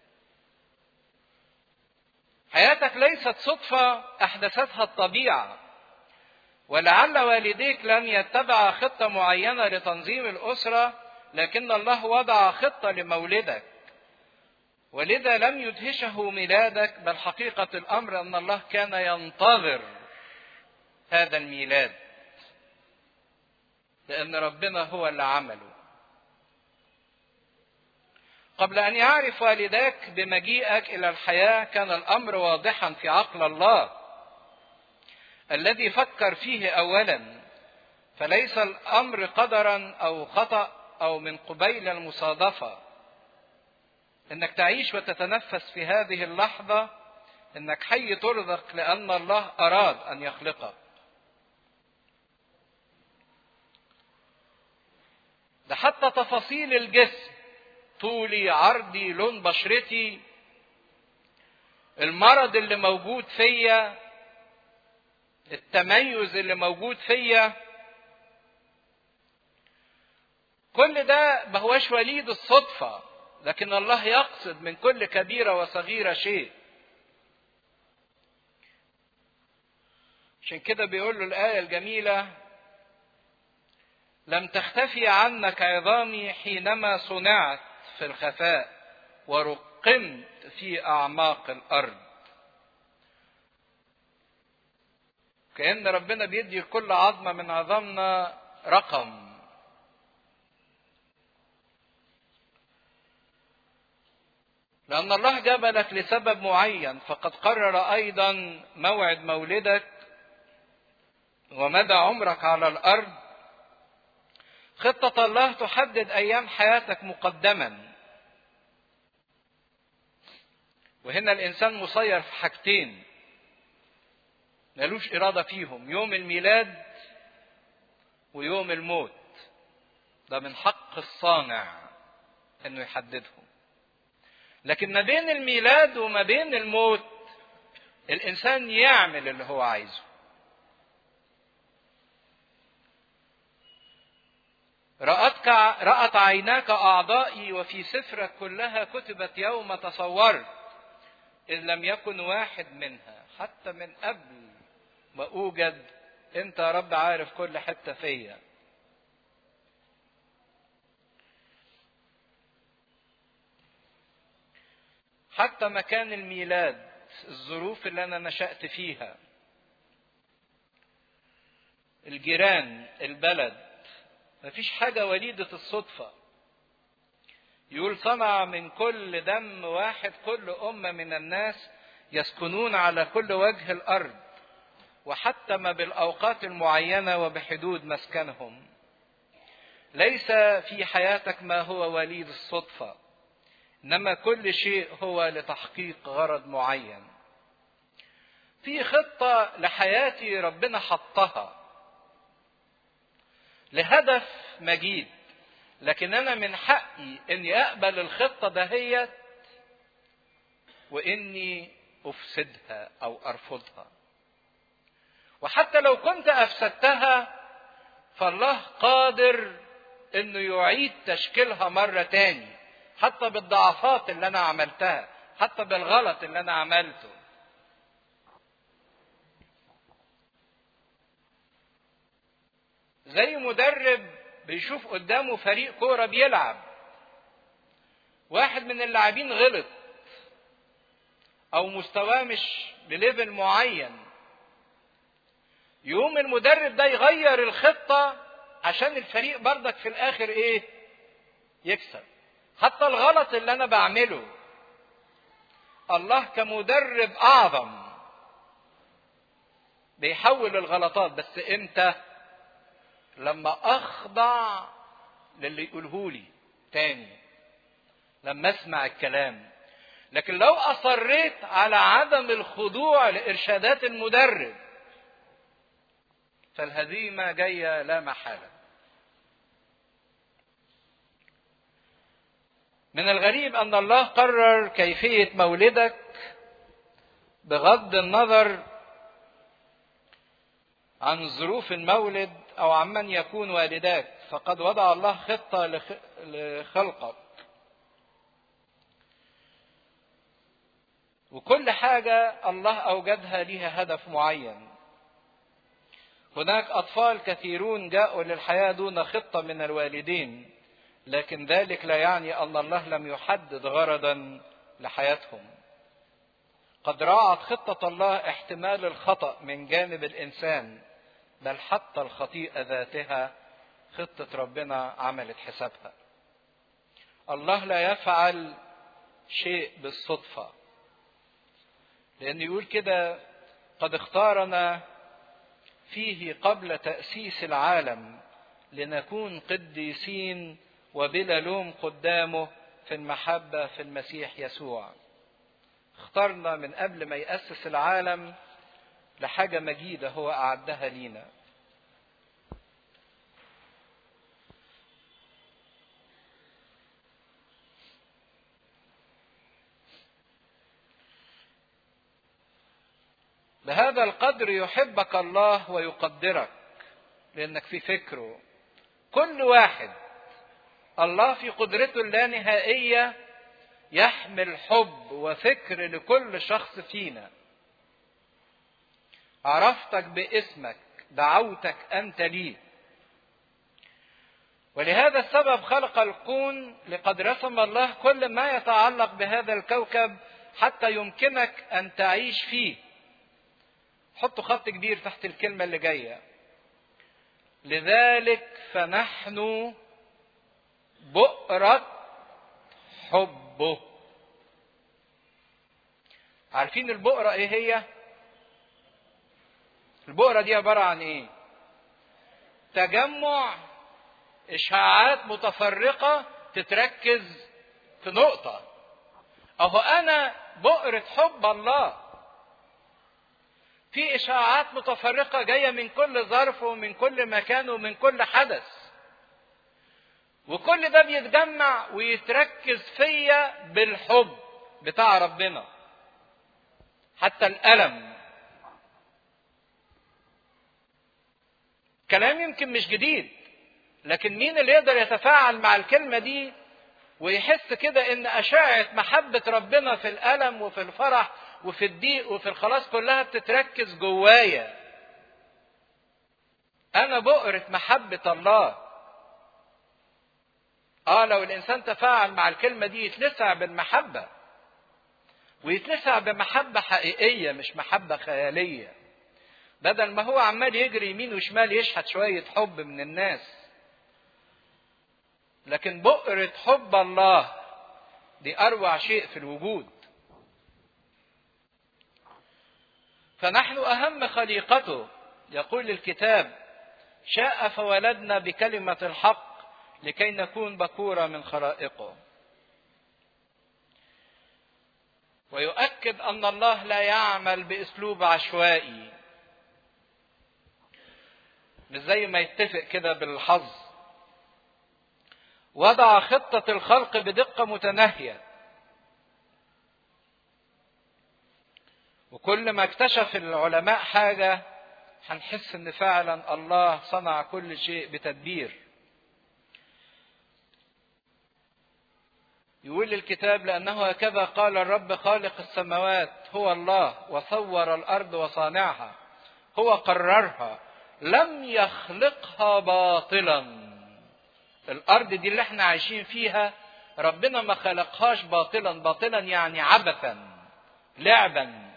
حياتك ليست صدفة أحدثتها الطبيعة ولعل والديك لم يتبع خطة معينة لتنظيم الأسرة لكن الله وضع خطة لمولدك ولذا لم يدهشه ميلادك بل حقيقة الأمر أن الله كان ينتظر هذا الميلاد لأن ربنا هو اللي عمله قبل أن يعرف والداك بمجيئك إلى الحياة كان الأمر واضحا في عقل الله الذي فكر فيه أولا فليس الأمر قدرا أو خطأ أو من قبيل المصادفة إنك تعيش وتتنفس في هذه اللحظة إنك حي ترزق لأن الله أراد أن يخلقك ده حتى تفاصيل الجسم طولي عرضي لون بشرتي المرض اللي موجود فيا التميز اللي موجود فيا كل ده ما هوش وليد الصدفة لكن الله يقصد من كل كبيرة وصغيرة شيء عشان كده بيقول له الآية الجميلة لم تختفي عنك عظامي حينما صنعت في الخفاء ورقمت في أعماق الأرض كأن ربنا بيدي كل عظمة من عظامنا رقم لأن الله جبلك لسبب معين فقد قرر أيضا موعد مولدك ومدى عمرك على الأرض خطة الله تحدد أيام حياتك مقدما وهنا الإنسان مسير في حاجتين ملوش إرادة فيهم يوم الميلاد ويوم الموت ده من حق الصانع انه يحددهم لكن ما بين الميلاد وما بين الموت الانسان يعمل اللي هو عايزه رأتك رأت عيناك أعضائي وفي سفرك كلها كتبت يوم تصورت إذ لم يكن واحد منها حتى من قبل ما أوجد أنت يا رب عارف كل حتة فيا حتى مكان الميلاد الظروف اللي أنا نشأت فيها الجيران البلد مفيش حاجة وليدة الصدفة يقول صنع من كل دم واحد كل أمة من الناس يسكنون على كل وجه الأرض وحتم بالأوقات المعينة وبحدود مسكنهم ليس في حياتك ما هو وليد الصدفة إنما كل شيء هو لتحقيق غرض معين في خطة لحياتي ربنا حطها لهدف مجيد لكن انا من حقي اني اقبل الخطه دهيت واني افسدها او ارفضها وحتى لو كنت افسدتها فالله قادر انه يعيد تشكيلها مره تاني حتى بالضعفات اللي انا عملتها حتى بالغلط اللي انا عملته زي مدرب بيشوف قدامه فريق كوره بيلعب واحد من اللاعبين غلط او مستواه مش بليفل معين يقوم المدرب ده يغير الخطه عشان الفريق بردك في الاخر ايه يكسب حتى الغلط اللي انا بعمله الله كمدرب اعظم بيحول الغلطات بس امتى لما اخضع للي يقوله لي تاني لما اسمع الكلام لكن لو اصريت على عدم الخضوع لارشادات المدرب فالهزيمه جايه لا محاله من الغريب ان الله قرر كيفيه مولدك بغض النظر عن ظروف المولد او عمن يكون والداك فقد وضع الله خطه لخلقك وكل حاجه الله اوجدها لها هدف معين هناك اطفال كثيرون جاءوا للحياه دون خطه من الوالدين لكن ذلك لا يعني ان الله لم يحدد غرضا لحياتهم قد راعت خطه الله احتمال الخطا من جانب الانسان بل حتى الخطيئه ذاتها خطه ربنا عملت حسابها الله لا يفعل شيء بالصدفه لان يقول كده قد اختارنا فيه قبل تاسيس العالم لنكون قديسين وبلا لوم قدامه في المحبة في المسيح يسوع اخترنا من قبل ما يأسس العالم لحاجة مجيدة هو أعدها لينا بهذا القدر يحبك الله ويقدرك لأنك في فكره كل واحد الله في قدرته اللانهائية يحمل حب وفكر لكل شخص فينا عرفتك باسمك دعوتك أنت لي ولهذا السبب خلق الكون لقد رسم الله كل ما يتعلق بهذا الكوكب حتى يمكنك أن تعيش فيه حطوا خط كبير تحت الكلمة اللي جاية لذلك فنحن بؤرة حبه عارفين البؤرة ايه هي البؤرة دي عبارة عن ايه تجمع اشعاعات متفرقة تتركز في نقطة اهو انا بؤرة حب الله في اشعاعات متفرقة جاية من كل ظرف ومن كل مكان ومن كل حدث وكل ده بيتجمع ويتركز فيا بالحب بتاع ربنا حتى الألم كلام يمكن مش جديد لكن مين اللي يقدر يتفاعل مع الكلمة دي ويحس كده ان أشعة محبة ربنا في الألم وفي الفرح وفي الضيق وفي الخلاص كلها بتتركز جوايا أنا بؤرة محبة الله اه لو الانسان تفاعل مع الكلمه دي يتلسع بالمحبه ويتلسع بمحبه حقيقيه مش محبه خياليه بدل ما هو عمال يجري يمين وشمال يشحت شويه حب من الناس لكن بؤرة حب الله دي أروع شيء في الوجود فنحن أهم خليقته يقول الكتاب شاء فولدنا بكلمة الحق لكي نكون بكورة من خلائقه ويؤكد أن الله لا يعمل بأسلوب عشوائي مش زي ما يتفق كده بالحظ وضع خطة الخلق بدقة متناهية وكل ما اكتشف العلماء حاجة هنحس ان فعلا الله صنع كل شيء بتدبير يقول الكتاب لأنه هكذا قال الرب خالق السماوات هو الله وصور الأرض وصانعها هو قررها لم يخلقها باطلا الأرض دي اللي احنا عايشين فيها ربنا ما خلقهاش باطلا باطلا يعني عبثا لعبا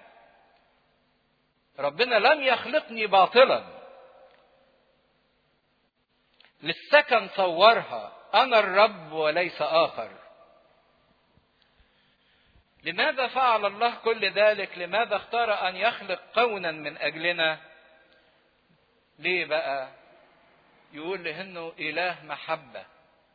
ربنا لم يخلقني باطلا للسكن صورها أنا الرب وليس آخر لماذا فعل الله كل ذلك لماذا اختار ان يخلق كونا من اجلنا ليه بقى يقول لانه اله محبه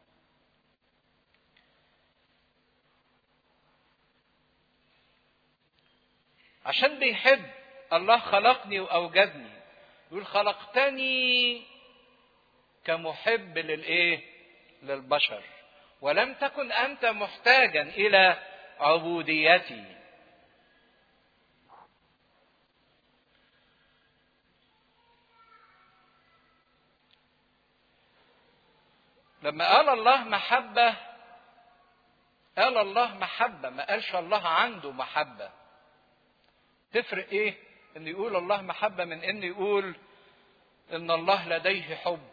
عشان بيحب الله خلقني واوجدني يقول خلقتني كمحب للايه للبشر ولم تكن انت محتاجا الى عبوديتي لما قال الله محبه قال الله محبه ما قالش الله عنده محبه تفرق ايه ان يقول الله محبه من ان يقول ان الله لديه حب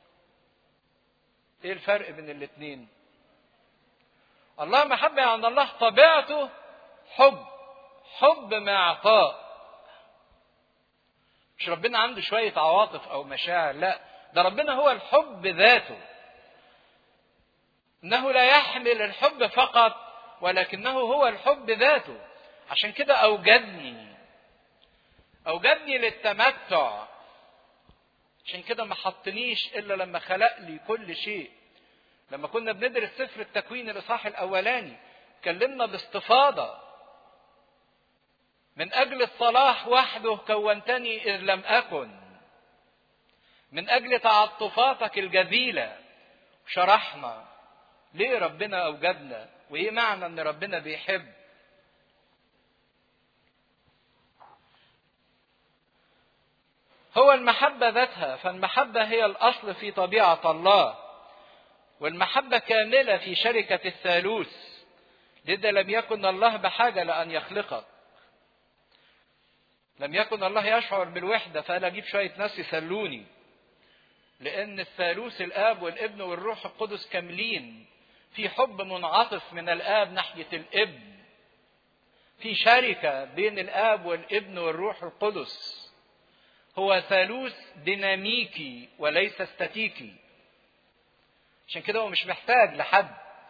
ايه الفرق بين الاثنين الله محبه يعني الله طبيعته حب حب مع عطاء مش ربنا عنده شويه عواطف او مشاعر لا ده ربنا هو الحب ذاته انه لا يحمل الحب فقط ولكنه هو الحب ذاته عشان كده اوجدني اوجدني للتمتع عشان كده ما حطنيش الا لما خلق لي كل شيء لما كنا بندرس سفر التكوين الاصحاح الاولاني اتكلمنا باستفاضه من اجل الصلاح وحده كونتني اذ لم اكن من اجل تعاطفاتك الجزيله شرحنا ليه ربنا اوجدنا وايه معنى ان ربنا بيحب هو المحبة ذاتها فالمحبة هي الأصل في طبيعة الله والمحبة كاملة في شركة الثالوث لذا لم يكن الله بحاجة لأن يخلقك لم يكن الله يشعر بالوحدة فقال أجيب شوية ناس يسلوني لأن الثالوث الآب والابن والروح القدس كاملين في حب منعطف من الآب ناحية الابن في شركة بين الآب والابن والروح القدس هو ثالوث ديناميكي وليس استاتيكي عشان كده هو مش محتاج لحد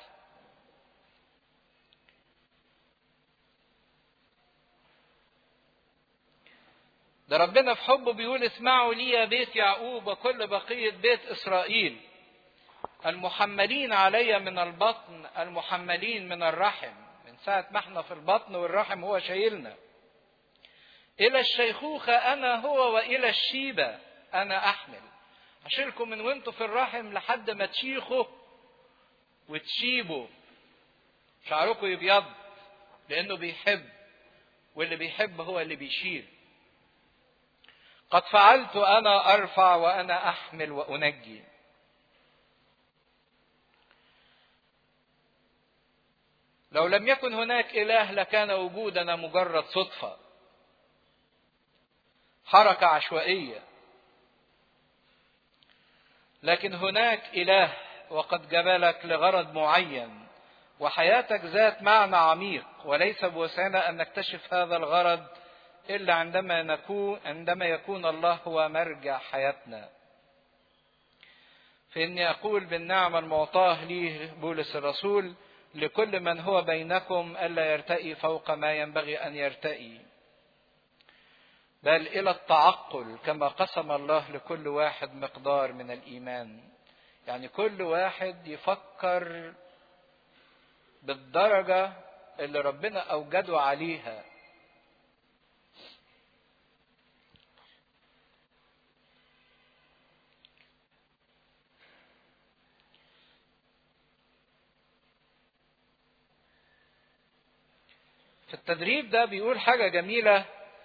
ده ربنا في حبه بيقول اسمعوا لي يا بيت يعقوب وكل بقية بيت إسرائيل المحملين علي من البطن المحملين من الرحم من ساعة ما احنا في البطن والرحم هو شايلنا إلى الشيخوخة أنا هو وإلى الشيبة أنا أحمل أشيلكم من وانتوا في الرحم لحد ما تشيخوا وتشيبوا شعركم يبيض لأنه بيحب واللي بيحب هو اللي بيشيل قد فعلت أنا أرفع وأنا أحمل وأنجي لو لم يكن هناك إله لكان وجودنا مجرد صدفة حركة عشوائية لكن هناك إله وقد جبلك لغرض معين وحياتك ذات معنى عميق وليس بوسعنا أن نكتشف هذا الغرض إلا عندما نكون عندما يكون الله هو مرجع حياتنا. فإني أقول بالنعمة المعطاة لي بولس الرسول لكل من هو بينكم ألا يرتئي فوق ما ينبغي أن يرتئي. بل إلى التعقل كما قسم الله لكل واحد مقدار من الإيمان. يعني كل واحد يفكر بالدرجة اللي ربنا أوجده عليها في التدريب ده بيقول حاجة جميلة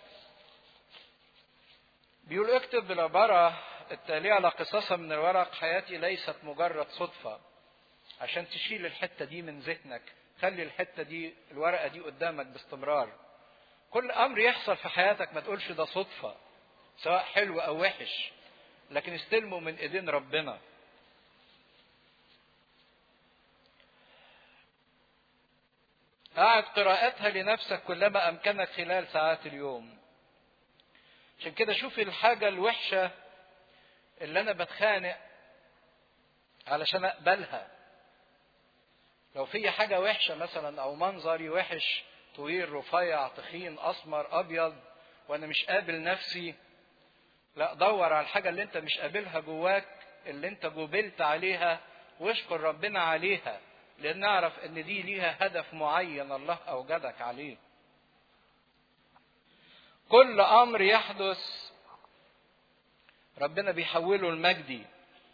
بيقول اكتب بالعبارة التالية على قصصا من الورق حياتي ليست مجرد صدفة عشان تشيل الحتة دي من ذهنك خلي الحتة دي الورقة دي قدامك باستمرار كل أمر يحصل في حياتك ما تقولش ده صدفة سواء حلو أو وحش لكن استلمه من إيدين ربنا قاعد قراءتها لنفسك كلما أمكنك خلال ساعات اليوم عشان كده شوف الحاجة الوحشة اللي أنا بتخانق علشان أقبلها لو في حاجة وحشة مثلا أو منظري وحش طويل رفيع تخين اسمر ابيض وانا مش قابل نفسي لا دور على الحاجه اللي انت مش قابلها جواك اللي انت جبلت عليها واشكر ربنا عليها لان نعرف ان دي ليها هدف معين الله اوجدك عليه كل امر يحدث ربنا بيحوله المجدي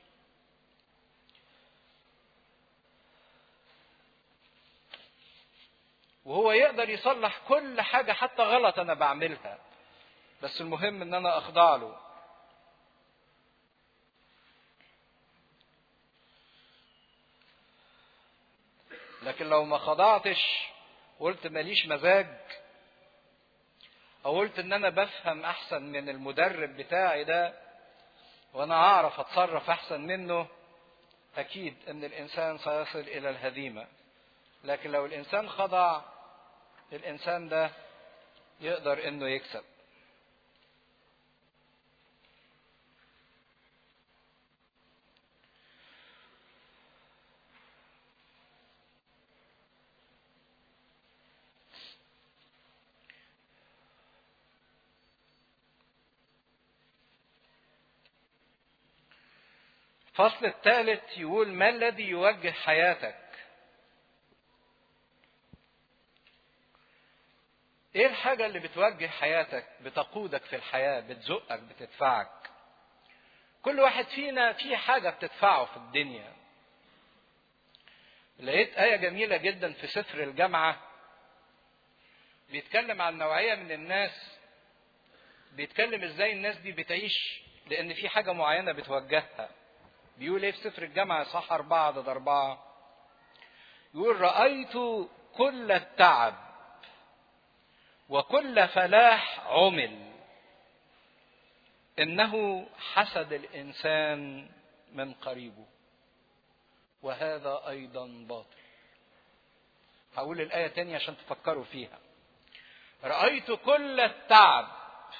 وهو يقدر يصلح كل حاجة حتى غلط أنا بعملها بس المهم إن أنا أخضع له لكن لو ما خضعتش قلت ماليش مزاج او قلت ان انا بفهم احسن من المدرب بتاعي ده وانا اعرف اتصرف احسن منه اكيد ان الانسان سيصل الى الهزيمه لكن لو الانسان خضع الانسان ده يقدر انه يكسب الفصل الثالث يقول ما الذي يوجه حياتك ايه الحاجة اللي بتوجه حياتك بتقودك في الحياة بتزقك بتدفعك كل واحد فينا في حاجة بتدفعه في الدنيا لقيت آية جميلة جدا في سفر الجامعة بيتكلم عن نوعية من الناس بيتكلم ازاي الناس دي بتعيش لأن في حاجة معينة بتوجهها بيقول ايه في سفر الجامعة صح أربعة عدد أربعة يقول رأيت كل التعب وكل فلاح عمل إنه حسد الإنسان من قريبه وهذا أيضا باطل هقول الآية تانية عشان تفكروا فيها رأيت كل التعب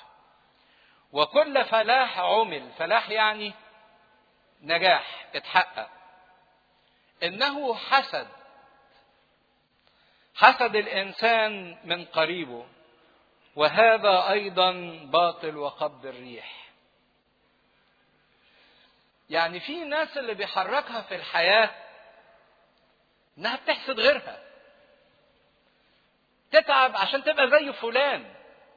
وكل فلاح عمل فلاح يعني نجاح اتحقق انه حسد حسد الانسان من قريبه وهذا ايضا باطل وقبض الريح يعني في ناس اللي بيحركها في الحياه انها بتحسد غيرها تتعب عشان تبقى زي فلان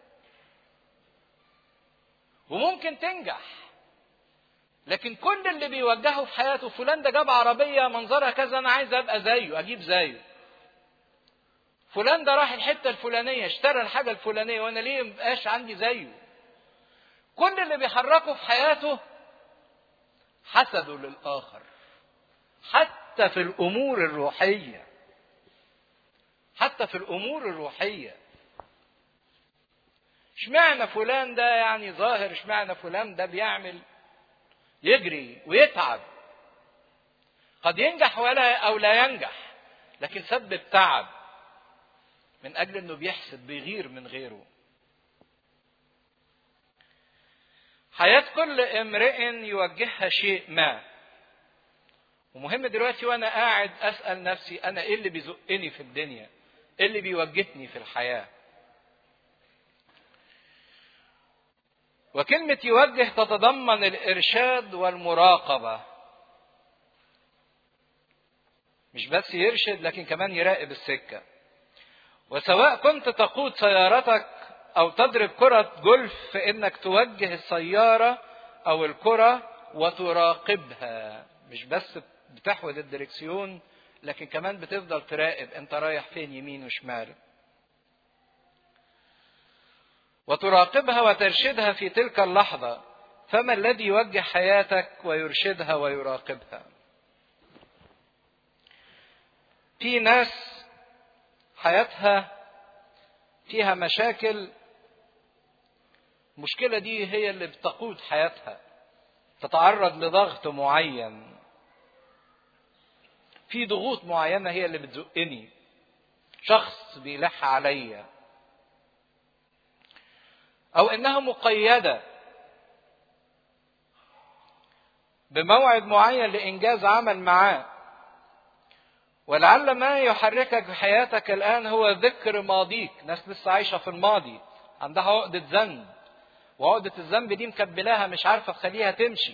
وممكن تنجح لكن كل اللي بيوجهه في حياته فلان ده جاب عربية منظرها كذا أنا عايز أبقى زيه أجيب زيه. فلان ده راح الحتة الفلانية اشترى الحاجة الفلانية وأنا ليه مبقاش عندي زيه؟ كل اللي بيحركه في حياته حسده للآخر. حتى في الأمور الروحية. حتى في الأمور الروحية. اشمعنى فلان ده يعني ظاهر اشمعنى فلان ده بيعمل يجري ويتعب قد ينجح ولا او لا ينجح لكن سبب تعب من اجل انه بيحسد بيغير من غيره حياة كل امرئ يوجهها شيء ما ومهم دلوقتي وانا قاعد اسال نفسي انا ايه اللي بيزقني في الدنيا ايه اللي بيوجهني في الحياه وكلمة يوجه تتضمن الإرشاد والمراقبة. مش بس يرشد لكن كمان يراقب السكة. وسواء كنت تقود سيارتك أو تضرب كرة جولف فإنك توجه السيارة أو الكرة وتراقبها. مش بس بتحود الدركسيون لكن كمان بتفضل تراقب أنت رايح فين يمين وشمال. وتراقبها وترشدها في تلك اللحظة فما الذي يوجه حياتك ويرشدها ويراقبها في ناس حياتها فيها مشاكل المشكلة دي هي اللي بتقود حياتها تتعرض لضغط معين في ضغوط معينة هي اللي بتزقني شخص بيلح عليا او انها مقيده بموعد معين لانجاز عمل معاه ولعل ما يحركك في حياتك الآن هو ذكر ماضيك ناس لسه عايشة في الماضي عندها عقدة ذنب وعقدة الذنب دي مكبلاها مش عارفة تخليها تمشي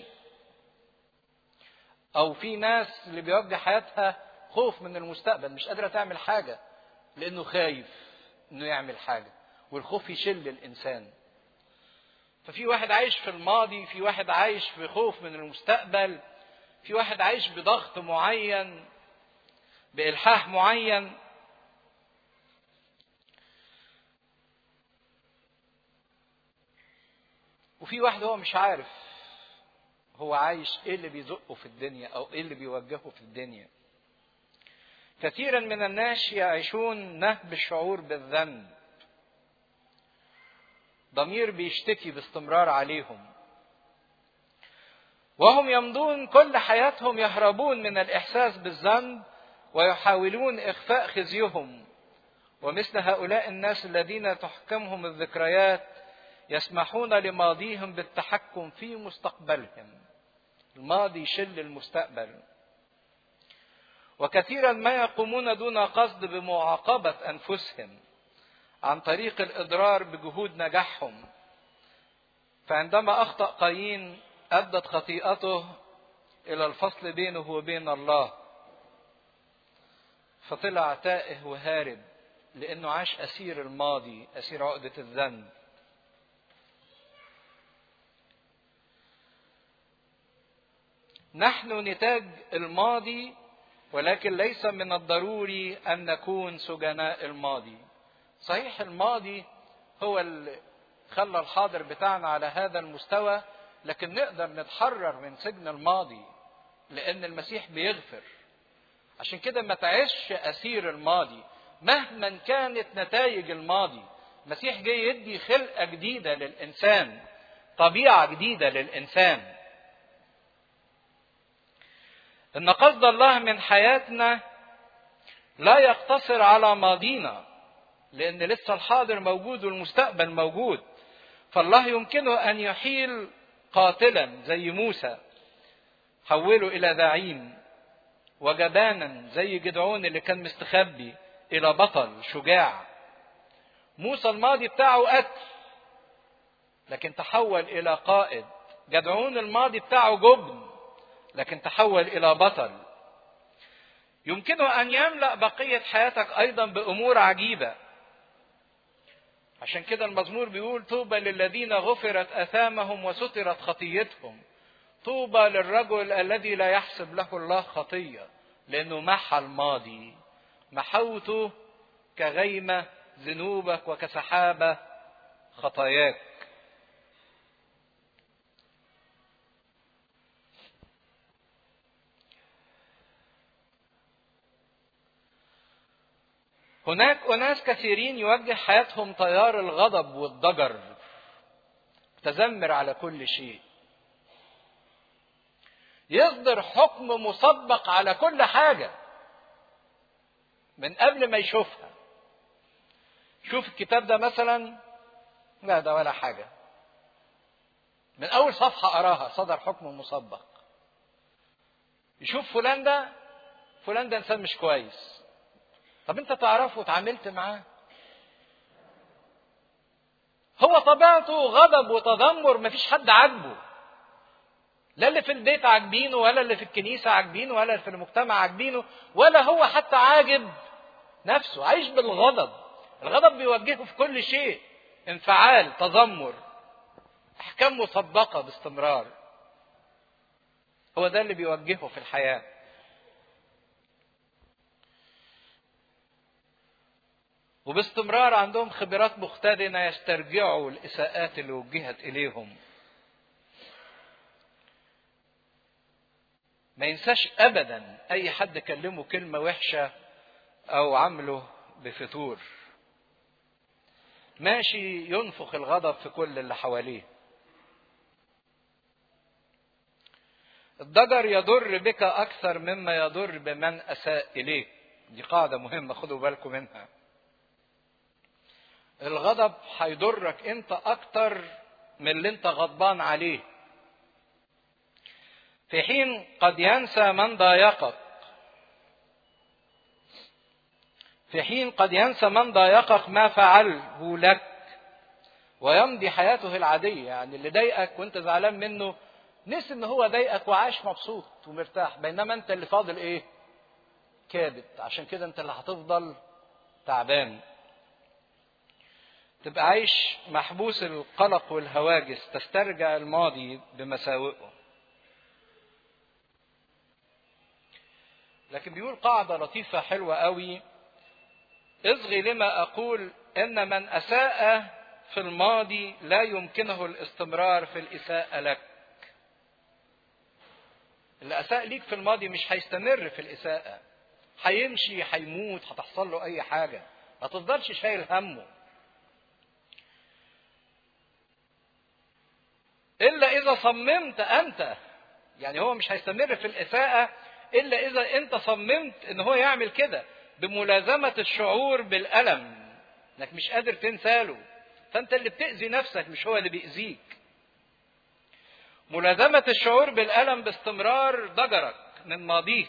أو في ناس اللي بيواجه حياتها خوف من المستقبل مش قادرة تعمل حاجة لأنه خايف إنه يعمل حاجة والخوف يشل الإنسان ففي واحد عايش في الماضي في واحد عايش في خوف من المستقبل في واحد عايش بضغط معين بإلحاح معين وفي واحد هو مش عارف هو عايش ايه اللي بيزقه في الدنيا او ايه اللي بيوجهه في الدنيا كثيرا من الناس يعيشون نهب الشعور بالذنب ضمير بيشتكي باستمرار عليهم وهم يمضون كل حياتهم يهربون من الاحساس بالذنب ويحاولون اخفاء خزيهم ومثل هؤلاء الناس الذين تحكمهم الذكريات يسمحون لماضيهم بالتحكم في مستقبلهم الماضي يشل المستقبل وكثيرا ما يقومون دون قصد بمعاقبه انفسهم عن طريق الاضرار بجهود نجاحهم فعندما اخطا قايين ادت خطيئته الى الفصل بينه وبين الله فطلع تائه وهارب لانه عاش اسير الماضي اسير عقده الذنب نحن نتاج الماضي ولكن ليس من الضروري ان نكون سجناء الماضي صحيح الماضي هو اللي خلى الحاضر بتاعنا على هذا المستوى لكن نقدر نتحرر من سجن الماضي لان المسيح بيغفر عشان كده ما تعيش اسير الماضي مهما كانت نتائج الماضي المسيح جاي يدي خلقه جديده للانسان طبيعه جديده للانسان ان قصد الله من حياتنا لا يقتصر على ماضينا لان لسه الحاضر موجود والمستقبل موجود فالله يمكنه ان يحيل قاتلا زي موسى حوله الى زعيم وجبانا زي جدعون اللي كان مستخبي الى بطل شجاع موسى الماضي بتاعه قتل لكن تحول الى قائد جدعون الماضي بتاعه جبن لكن تحول الى بطل يمكنه ان يملا بقيه حياتك ايضا بامور عجيبه عشان كده المزمور بيقول طوبى للذين غفرت اثامهم وسترت خطيتهم طوبى للرجل الذي لا يحسب له الله خطيه لانه محى الماضي محوته كغيمه ذنوبك وكسحابه خطاياك هناك أناس كثيرين يوجه حياتهم تيار الغضب والضجر تذمر على كل شيء يصدر حكم مسبق على كل حاجة من قبل ما يشوفها شوف الكتاب ده مثلا لا ده ولا حاجة من أول صفحة أراها صدر حكم مسبق يشوف فلان ده فلان ده إنسان مش كويس طب انت تعرفه وتعاملت معاه هو طبيعته غضب وتذمر مفيش حد عاجبه لا اللي في البيت عاجبينه ولا اللي في الكنيسة عاجبينه ولا اللي في المجتمع عاجبينه ولا هو حتى عاجب نفسه عايش بالغضب الغضب بيوجهه في كل شيء انفعال تذمر احكام مسبقة باستمرار هو ده اللي بيوجهه في الحياه وباستمرار عندهم خبرات مختدنة يسترجعوا الإساءات اللي وجهت إليهم ما ينساش أبدا أي حد كلمه كلمة وحشة أو عمله بفتور ماشي ينفخ الغضب في كل اللي حواليه الضجر يضر بك أكثر مما يضر بمن أساء إليك دي قاعدة مهمة خدوا بالكم منها الغضب هيضرك انت اكتر من اللي انت غضبان عليه في حين قد ينسى من ضايقك في حين قد ينسى من ضايقك ما فعله لك ويمضي حياته العادية يعني اللي ضايقك وانت زعلان منه نسي ان هو ضايقك وعاش مبسوط ومرتاح بينما انت اللي فاضل ايه كابت عشان كده انت اللي هتفضل تعبان تبقى عايش محبوس القلق والهواجس تسترجع الماضي بمساوئه لكن بيقول قاعدة لطيفة حلوة قوي اصغي لما أقول إن من أساء في الماضي لا يمكنه الاستمرار في الإساءة لك اللي أساء ليك في الماضي مش هيستمر في الإساءة هيمشي هيموت هتحصل له أي حاجة ما تفضلش شايل همه إلا إذا صممت أنت يعني هو مش هيستمر في الإساءة إلا إذا أنت صممت إن هو يعمل كده بملازمة الشعور بالألم إنك مش قادر تنساله فأنت اللي بتأذي نفسك مش هو اللي بيأذيك ملازمة الشعور بالألم باستمرار ضجرك من ماضيك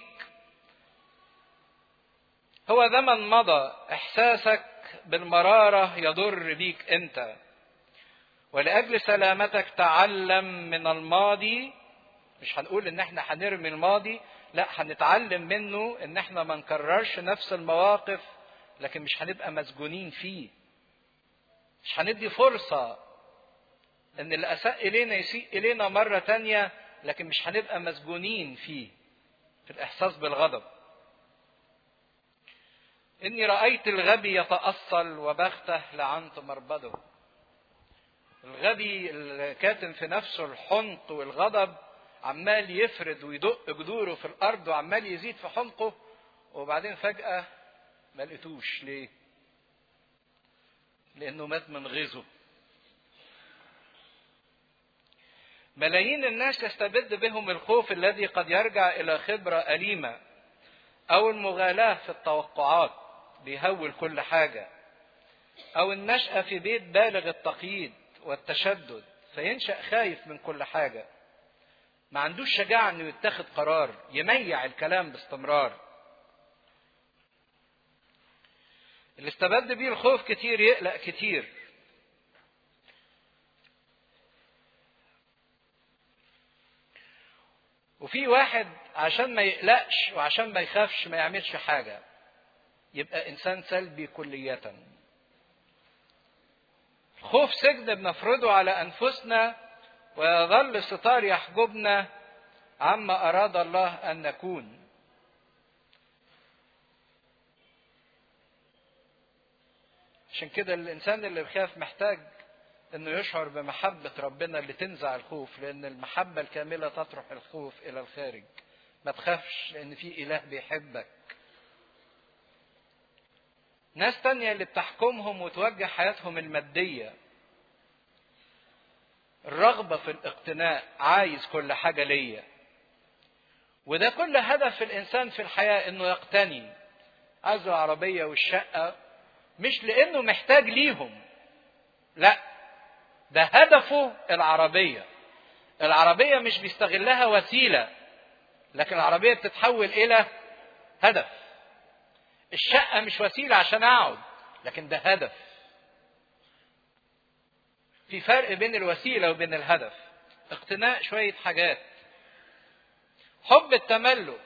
هو زمن مضى إحساسك بالمرارة يضر بيك أنت ولأجل سلامتك تعلم من الماضي مش هنقول ان احنا هنرمي الماضي لا هنتعلم منه ان احنا ما نكررش نفس المواقف لكن مش هنبقى مسجونين فيه مش هندي فرصة ان اللي اساء الينا يسيء الينا مرة تانية لكن مش هنبقى مسجونين فيه في الاحساس بالغضب اني رأيت الغبي يتأصل وبغته لعنت مربده الغبي اللي كاتم في نفسه الحنق والغضب عمال يفرد ويدق جذوره في الارض وعمال يزيد في حنقه وبعدين فجأة ما لقيتوش ليه؟ لأنه مات من غيظه. ملايين الناس يستبد بهم الخوف الذي قد يرجع إلى خبرة أليمة أو المغالاة في التوقعات بيهول كل حاجة أو النشأة في بيت بالغ التقييد والتشدد فينشأ خايف من كل حاجة ما عندوش شجاعة انه يتخذ قرار يميع الكلام باستمرار اللي استبد بيه الخوف كتير يقلق كتير وفي واحد عشان ما يقلقش وعشان ما يخافش ما يعملش حاجة يبقى إنسان سلبي كلية خوف سجن بنفرضه على أنفسنا ويظل ستار يحجبنا عما أراد الله أن نكون عشان كده الإنسان اللي بيخاف محتاج إنه يشعر بمحبة ربنا اللي تنزع الخوف لأن المحبة الكاملة تطرح الخوف إلى الخارج ما تخافش لأن في إله بيحبك ناس تانية اللي بتحكمهم وتوجه حياتهم المادية الرغبة في الاقتناء عايز كل حاجة ليا وده كل هدف الإنسان في الحياة إنه يقتني عايز العربية والشقة مش لأنه محتاج ليهم لا ده هدفه العربية العربية مش بيستغلها وسيلة لكن العربية بتتحول إلى هدف الشقة مش وسيلة عشان أقعد لكن ده هدف في فرق بين الوسيلة وبين الهدف اقتناء شوية حاجات حب التملك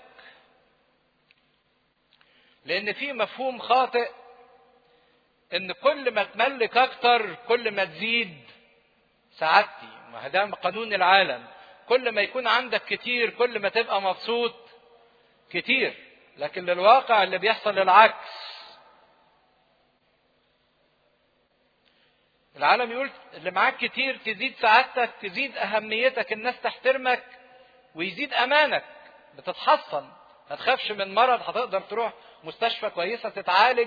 لأن في مفهوم خاطئ إن كل ما تملك أكتر كل ما تزيد سعادتي ما ده قانون العالم كل ما يكون عندك كتير كل ما تبقى مبسوط كتير لكن للواقع اللي بيحصل العكس العالم يقول اللي معاك كتير تزيد سعادتك تزيد اهميتك الناس تحترمك ويزيد امانك بتتحصن ما تخافش من مرض هتقدر تروح مستشفى كويسه تتعالج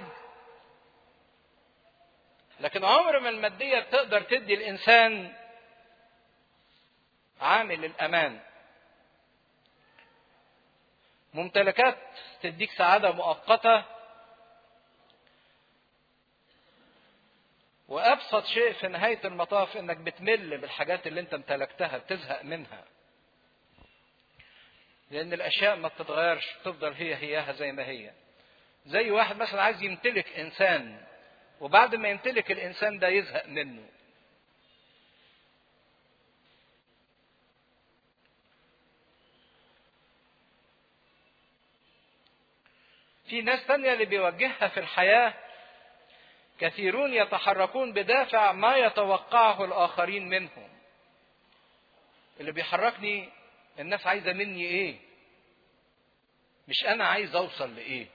لكن عمر ما الماديه بتقدر تدي الانسان عامل الامان ممتلكات تديك سعاده مؤقته وابسط شيء في نهايه المطاف انك بتمل بالحاجات اللي انت امتلكتها بتزهق منها لان الاشياء ما بتتغيرش بتفضل هي هياها زي ما هي زي واحد مثلا عايز يمتلك انسان وبعد ما يمتلك الانسان ده يزهق منه في ناس تانية اللي بيوجهها في الحياة كثيرون يتحركون بدافع ما يتوقعه الآخرين منهم اللي بيحركني الناس عايزة مني إيه مش أنا عايز أوصل لإيه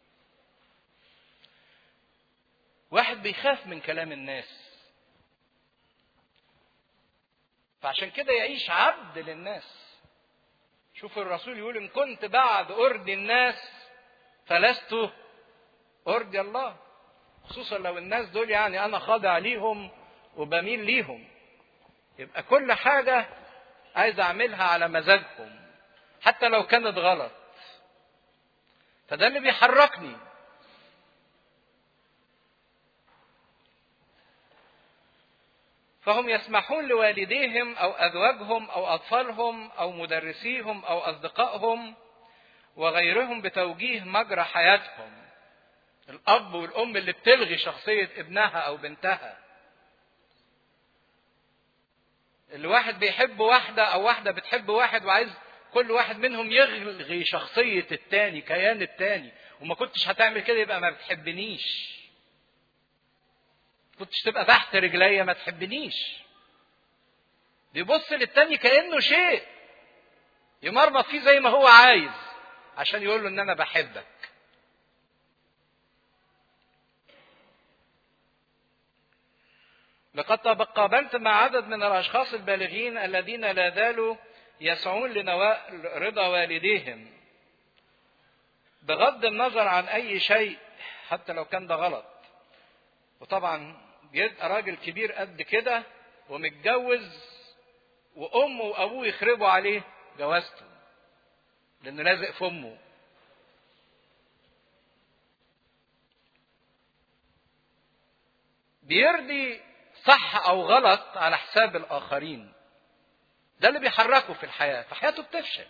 واحد بيخاف من كلام الناس فعشان كده يعيش عبد للناس شوف الرسول يقول إن كنت بعد أرضي الناس فلست أرضي الله خصوصا لو الناس دول يعني أنا خاضع ليهم وبميل ليهم يبقى كل حاجة عايز أعملها على مزاجهم حتى لو كانت غلط فده اللي بيحركني فهم يسمحون لوالديهم او ازواجهم او اطفالهم او مدرسيهم او اصدقائهم وغيرهم بتوجيه مجرى حياتهم الاب والام اللي بتلغي شخصيه ابنها او بنتها اللي واحد بيحب واحده او واحده بتحب واحد وعايز كل واحد منهم يلغي شخصيه التاني كيان التاني وما كنتش هتعمل كده يبقى ما بتحبنيش كنتش تبقى تحت رجليا ما تحبنيش بيبص للتاني كانه شيء يمرمط فيه زي ما هو عايز عشان يقول له ان انا بحبك لقد تقابلت مع عدد من الاشخاص البالغين الذين لا زالوا يسعون لنوال رضا والديهم بغض النظر عن اي شيء حتى لو كان ده غلط وطبعا بيبقى راجل كبير قد كده ومتجوز وامه وابوه يخربوا عليه جوازته لانه لازق في امه بيرضي صح او غلط على حساب الاخرين ده اللي بيحركه في الحياه فحياته بتفشل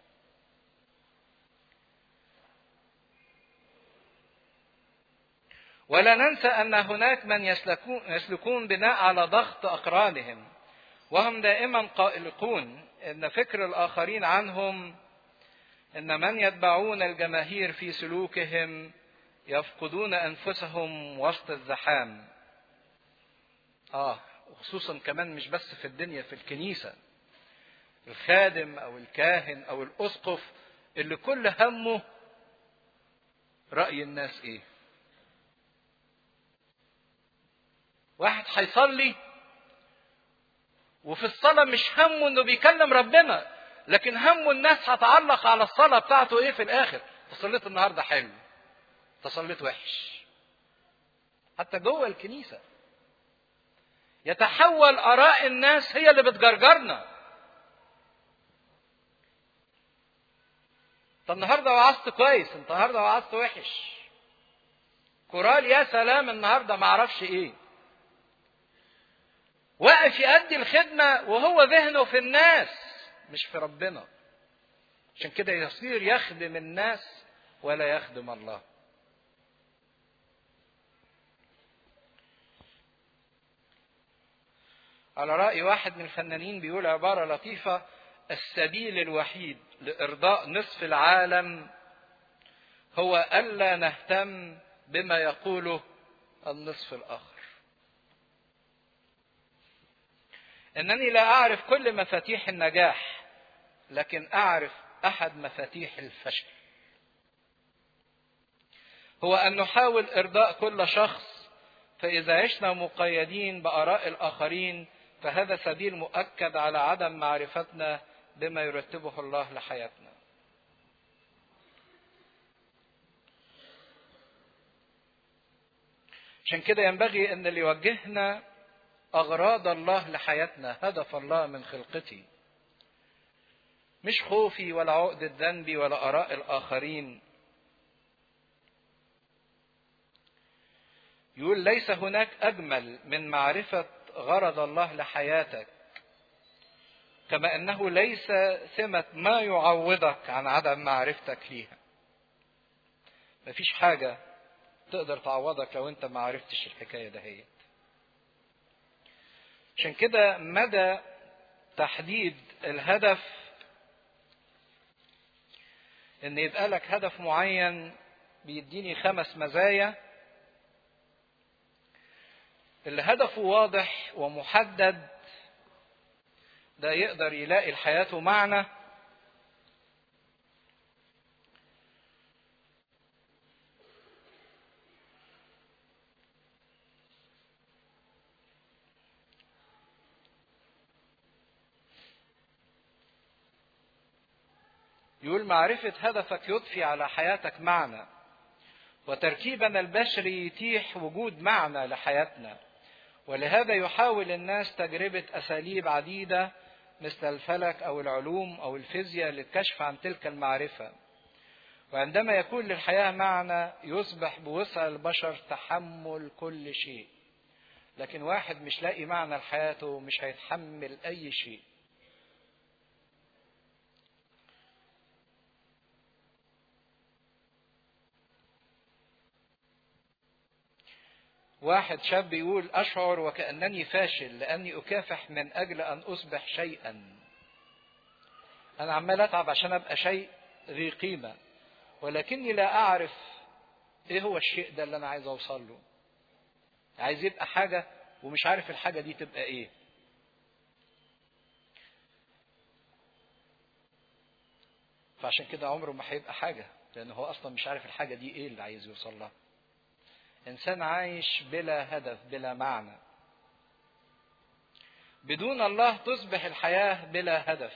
ولا ننسى ان هناك من يسلكون, يسلكون بناء على ضغط اقرانهم وهم دائما قائلقون ان فكر الاخرين عنهم ان من يتبعون الجماهير في سلوكهم يفقدون انفسهم وسط الزحام اه وخصوصا كمان مش بس في الدنيا في الكنيسه الخادم او الكاهن او الاسقف اللي كل همه راي الناس ايه واحد هيصلي وفي الصلاة مش همه انه بيكلم ربنا لكن همه الناس هتعلق على الصلاة بتاعته ايه في الاخر صليت النهاردة حلو تصليت وحش حتى جوه الكنيسة يتحول اراء الناس هي اللي بتجرجرنا طب النهارده وعظت كويس انت النهارده وعظت وحش كورال يا سلام النهارده ما اعرفش ايه واقف يأدي الخدمة وهو ذهنه في الناس مش في ربنا عشان كده يصير يخدم الناس ولا يخدم الله على رأي واحد من الفنانين بيقول عبارة لطيفة السبيل الوحيد لإرضاء نصف العالم هو ألا نهتم بما يقوله النصف الآخر انني لا اعرف كل مفاتيح النجاح لكن اعرف احد مفاتيح الفشل هو ان نحاول ارضاء كل شخص فاذا عشنا مقيدين باراء الاخرين فهذا سبيل مؤكد على عدم معرفتنا بما يرتبه الله لحياتنا عشان كده ينبغي ان اللي يوجهنا أغراض الله لحياتنا هدف الله من خلقتي مش خوفي ولا عقد ذنبي ولا آراء الآخرين يقول ليس هناك أجمل من معرفة غرض الله لحياتك كما أنه ليس سمة ما يعوضك عن عدم معرفتك ليها مفيش حاجة تقدر تعوضك لو انت ما عرفتش الحكاية دهيت عشان كده مدى تحديد الهدف ان يبقى لك هدف معين بيديني خمس مزايا اللي هدفه واضح ومحدد ده يقدر يلاقي لحياته معنى يقول معرفة هدفك يضفي على حياتك معنى وتركيبنا البشري يتيح وجود معنى لحياتنا ولهذا يحاول الناس تجربة أساليب عديدة مثل الفلك أو العلوم أو الفيزياء للكشف عن تلك المعرفة وعندما يكون للحياة معنى يصبح بوسع البشر تحمل كل شيء لكن واحد مش لاقي معنى لحياته مش هيتحمل أي شيء واحد شاب يقول أشعر وكأنني فاشل لأني أكافح من أجل أن أصبح شيئا أنا عمال أتعب عشان أبقى شيء ذي قيمة ولكني لا أعرف إيه هو الشيء ده اللي أنا عايز أوصل له عايز يبقى حاجة ومش عارف الحاجة دي تبقى إيه فعشان كده عمره ما هيبقى حاجة لأن هو أصلا مش عارف الحاجة دي إيه اللي عايز يوصل لها انسان عايش بلا هدف بلا معنى بدون الله تصبح الحياه بلا هدف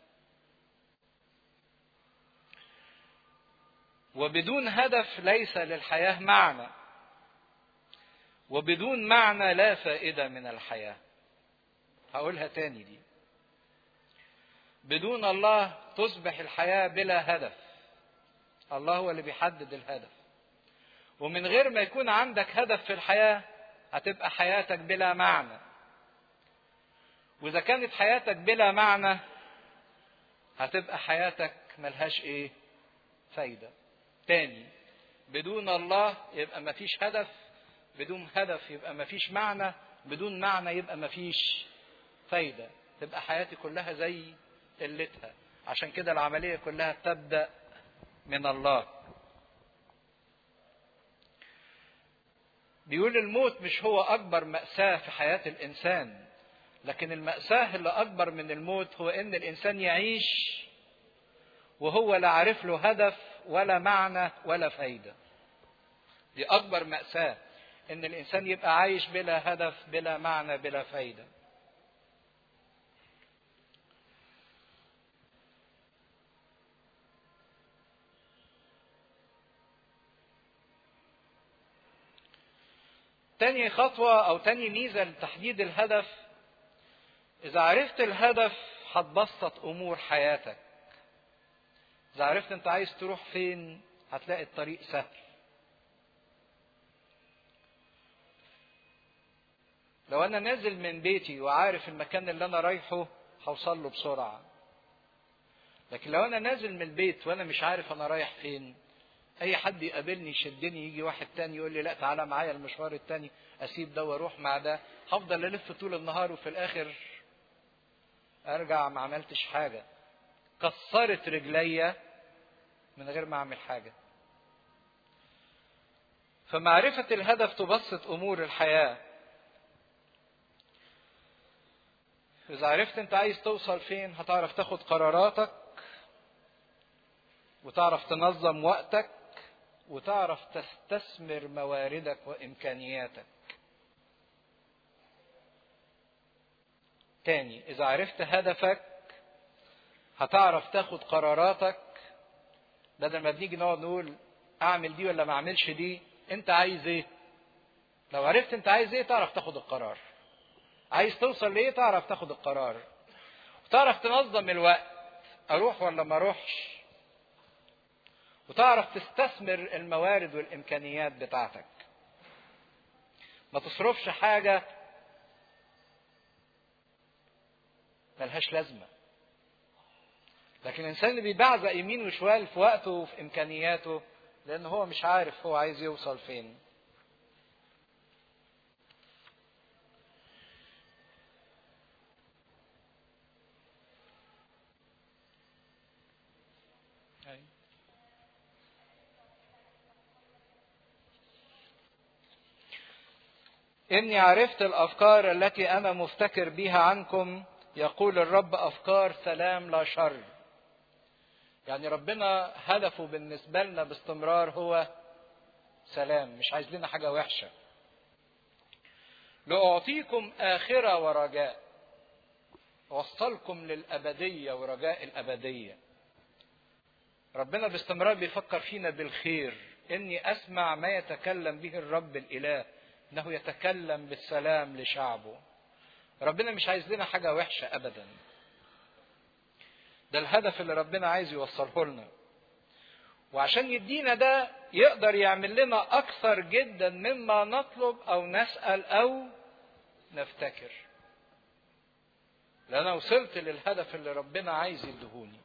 وبدون هدف ليس للحياه معنى وبدون معنى لا فائده من الحياه هقولها تاني دي بدون الله تصبح الحياه بلا هدف الله هو اللي بيحدد الهدف ومن غير ما يكون عندك هدف في الحياة هتبقى حياتك بلا معنى وإذا كانت حياتك بلا معنى هتبقى حياتك ملهاش إيه فايدة تاني بدون الله يبقى مفيش هدف بدون هدف يبقى مفيش معنى بدون معنى يبقى مفيش فايدة تبقى حياتي كلها زي قلتها عشان كده العملية كلها تبدأ من الله بيقول الموت مش هو أكبر مأساة في حياة الإنسان لكن المأساة اللي أكبر من الموت هو إن الإنسان يعيش وهو لا عارف له هدف ولا معنى ولا فايدة دي أكبر مأساة إن الإنسان يبقى عايش بلا هدف بلا معنى بلا فايدة تاني خطوة أو تاني ميزة لتحديد الهدف إذا عرفت الهدف هتبسط أمور حياتك إذا عرفت أنت عايز تروح فين هتلاقي الطريق سهل لو أنا نازل من بيتي وعارف المكان اللي أنا رايحه هوصل له بسرعة لكن لو أنا نازل من البيت وأنا مش عارف أنا رايح فين اي حد يقابلني يشدني يجي واحد تاني يقول لي لا تعالى معايا المشوار التاني اسيب ده واروح مع ده هفضل الف طول النهار وفي الاخر ارجع ما عملتش حاجه كسرت رجليا من غير ما اعمل حاجه فمعرفه الهدف تبسط امور الحياه اذا عرفت انت عايز توصل فين هتعرف تاخد قراراتك وتعرف تنظم وقتك وتعرف تستثمر مواردك وامكانياتك تاني اذا عرفت هدفك هتعرف تاخد قراراتك بدل ما بنيجي نقعد نقول اعمل دي ولا ما اعملش دي انت عايز ايه لو عرفت انت عايز ايه تعرف تاخد القرار عايز توصل لايه تعرف تاخد القرار وتعرف تنظم الوقت اروح ولا ما اروحش وتعرف تستثمر الموارد والامكانيات بتاعتك ما تصرفش حاجه ملهاش لازمه لكن الانسان اللي بيبعزق يمين وشمال في وقته وفي امكانياته لان هو مش عارف هو عايز يوصل فين إني عرفت الأفكار التي أنا مفتكر بها عنكم يقول الرب أفكار سلام لا شر. يعني ربنا هدفه بالنسبة لنا باستمرار هو سلام، مش عايز لنا حاجة وحشة. لأعطيكم آخرة ورجاء. وصلكم للأبدية ورجاء الأبدية. ربنا باستمرار بيفكر فينا بالخير، إني أسمع ما يتكلم به الرب الإله. انه يتكلم بالسلام لشعبه ربنا مش عايز لنا حاجه وحشه ابدا ده الهدف اللي ربنا عايز يوصله لنا وعشان يدينا ده يقدر يعمل لنا اكثر جدا مما نطلب او نسال او نفتكر لان انا وصلت للهدف اللي ربنا عايز يدهوني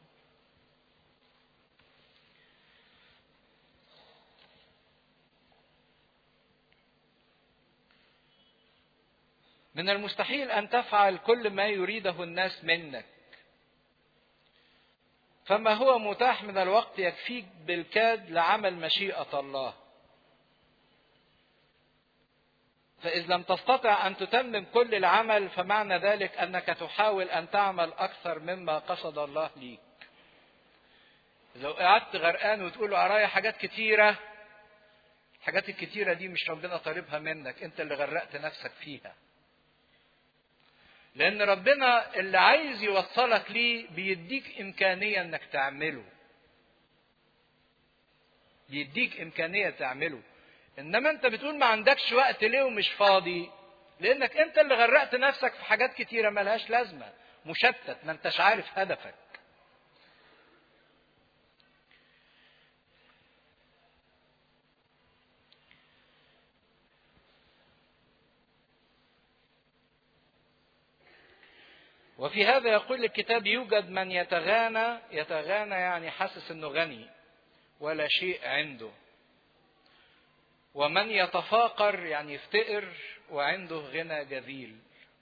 من المستحيل ان تفعل كل ما يريده الناس منك فما هو متاح من الوقت يكفيك بالكاد لعمل مشيئه الله فاذ لم تستطع ان تتمم كل العمل فمعنى ذلك انك تحاول ان تعمل اكثر مما قصد الله ليك لو قعدت غرقان وتقول ورايا حاجات كتيره الحاجات الكتيره دي مش ربنا طالبها منك انت اللي غرقت نفسك فيها لأن ربنا اللي عايز يوصلك ليه بيديك إمكانية إنك تعمله. بيديك إمكانية تعمله. إنما أنت بتقول ما عندكش وقت ليه ومش فاضي؟ لأنك أنت اللي غرقت نفسك في حاجات كتيرة ملهاش لازمة. مشتت ما أنتش عارف هدفك. وفي هذا يقول الكتاب يوجد من يتغانى يتغانى يعني حاسس انه غني ولا شيء عنده ومن يتفاقر يعني يفتقر وعنده غنى جذيل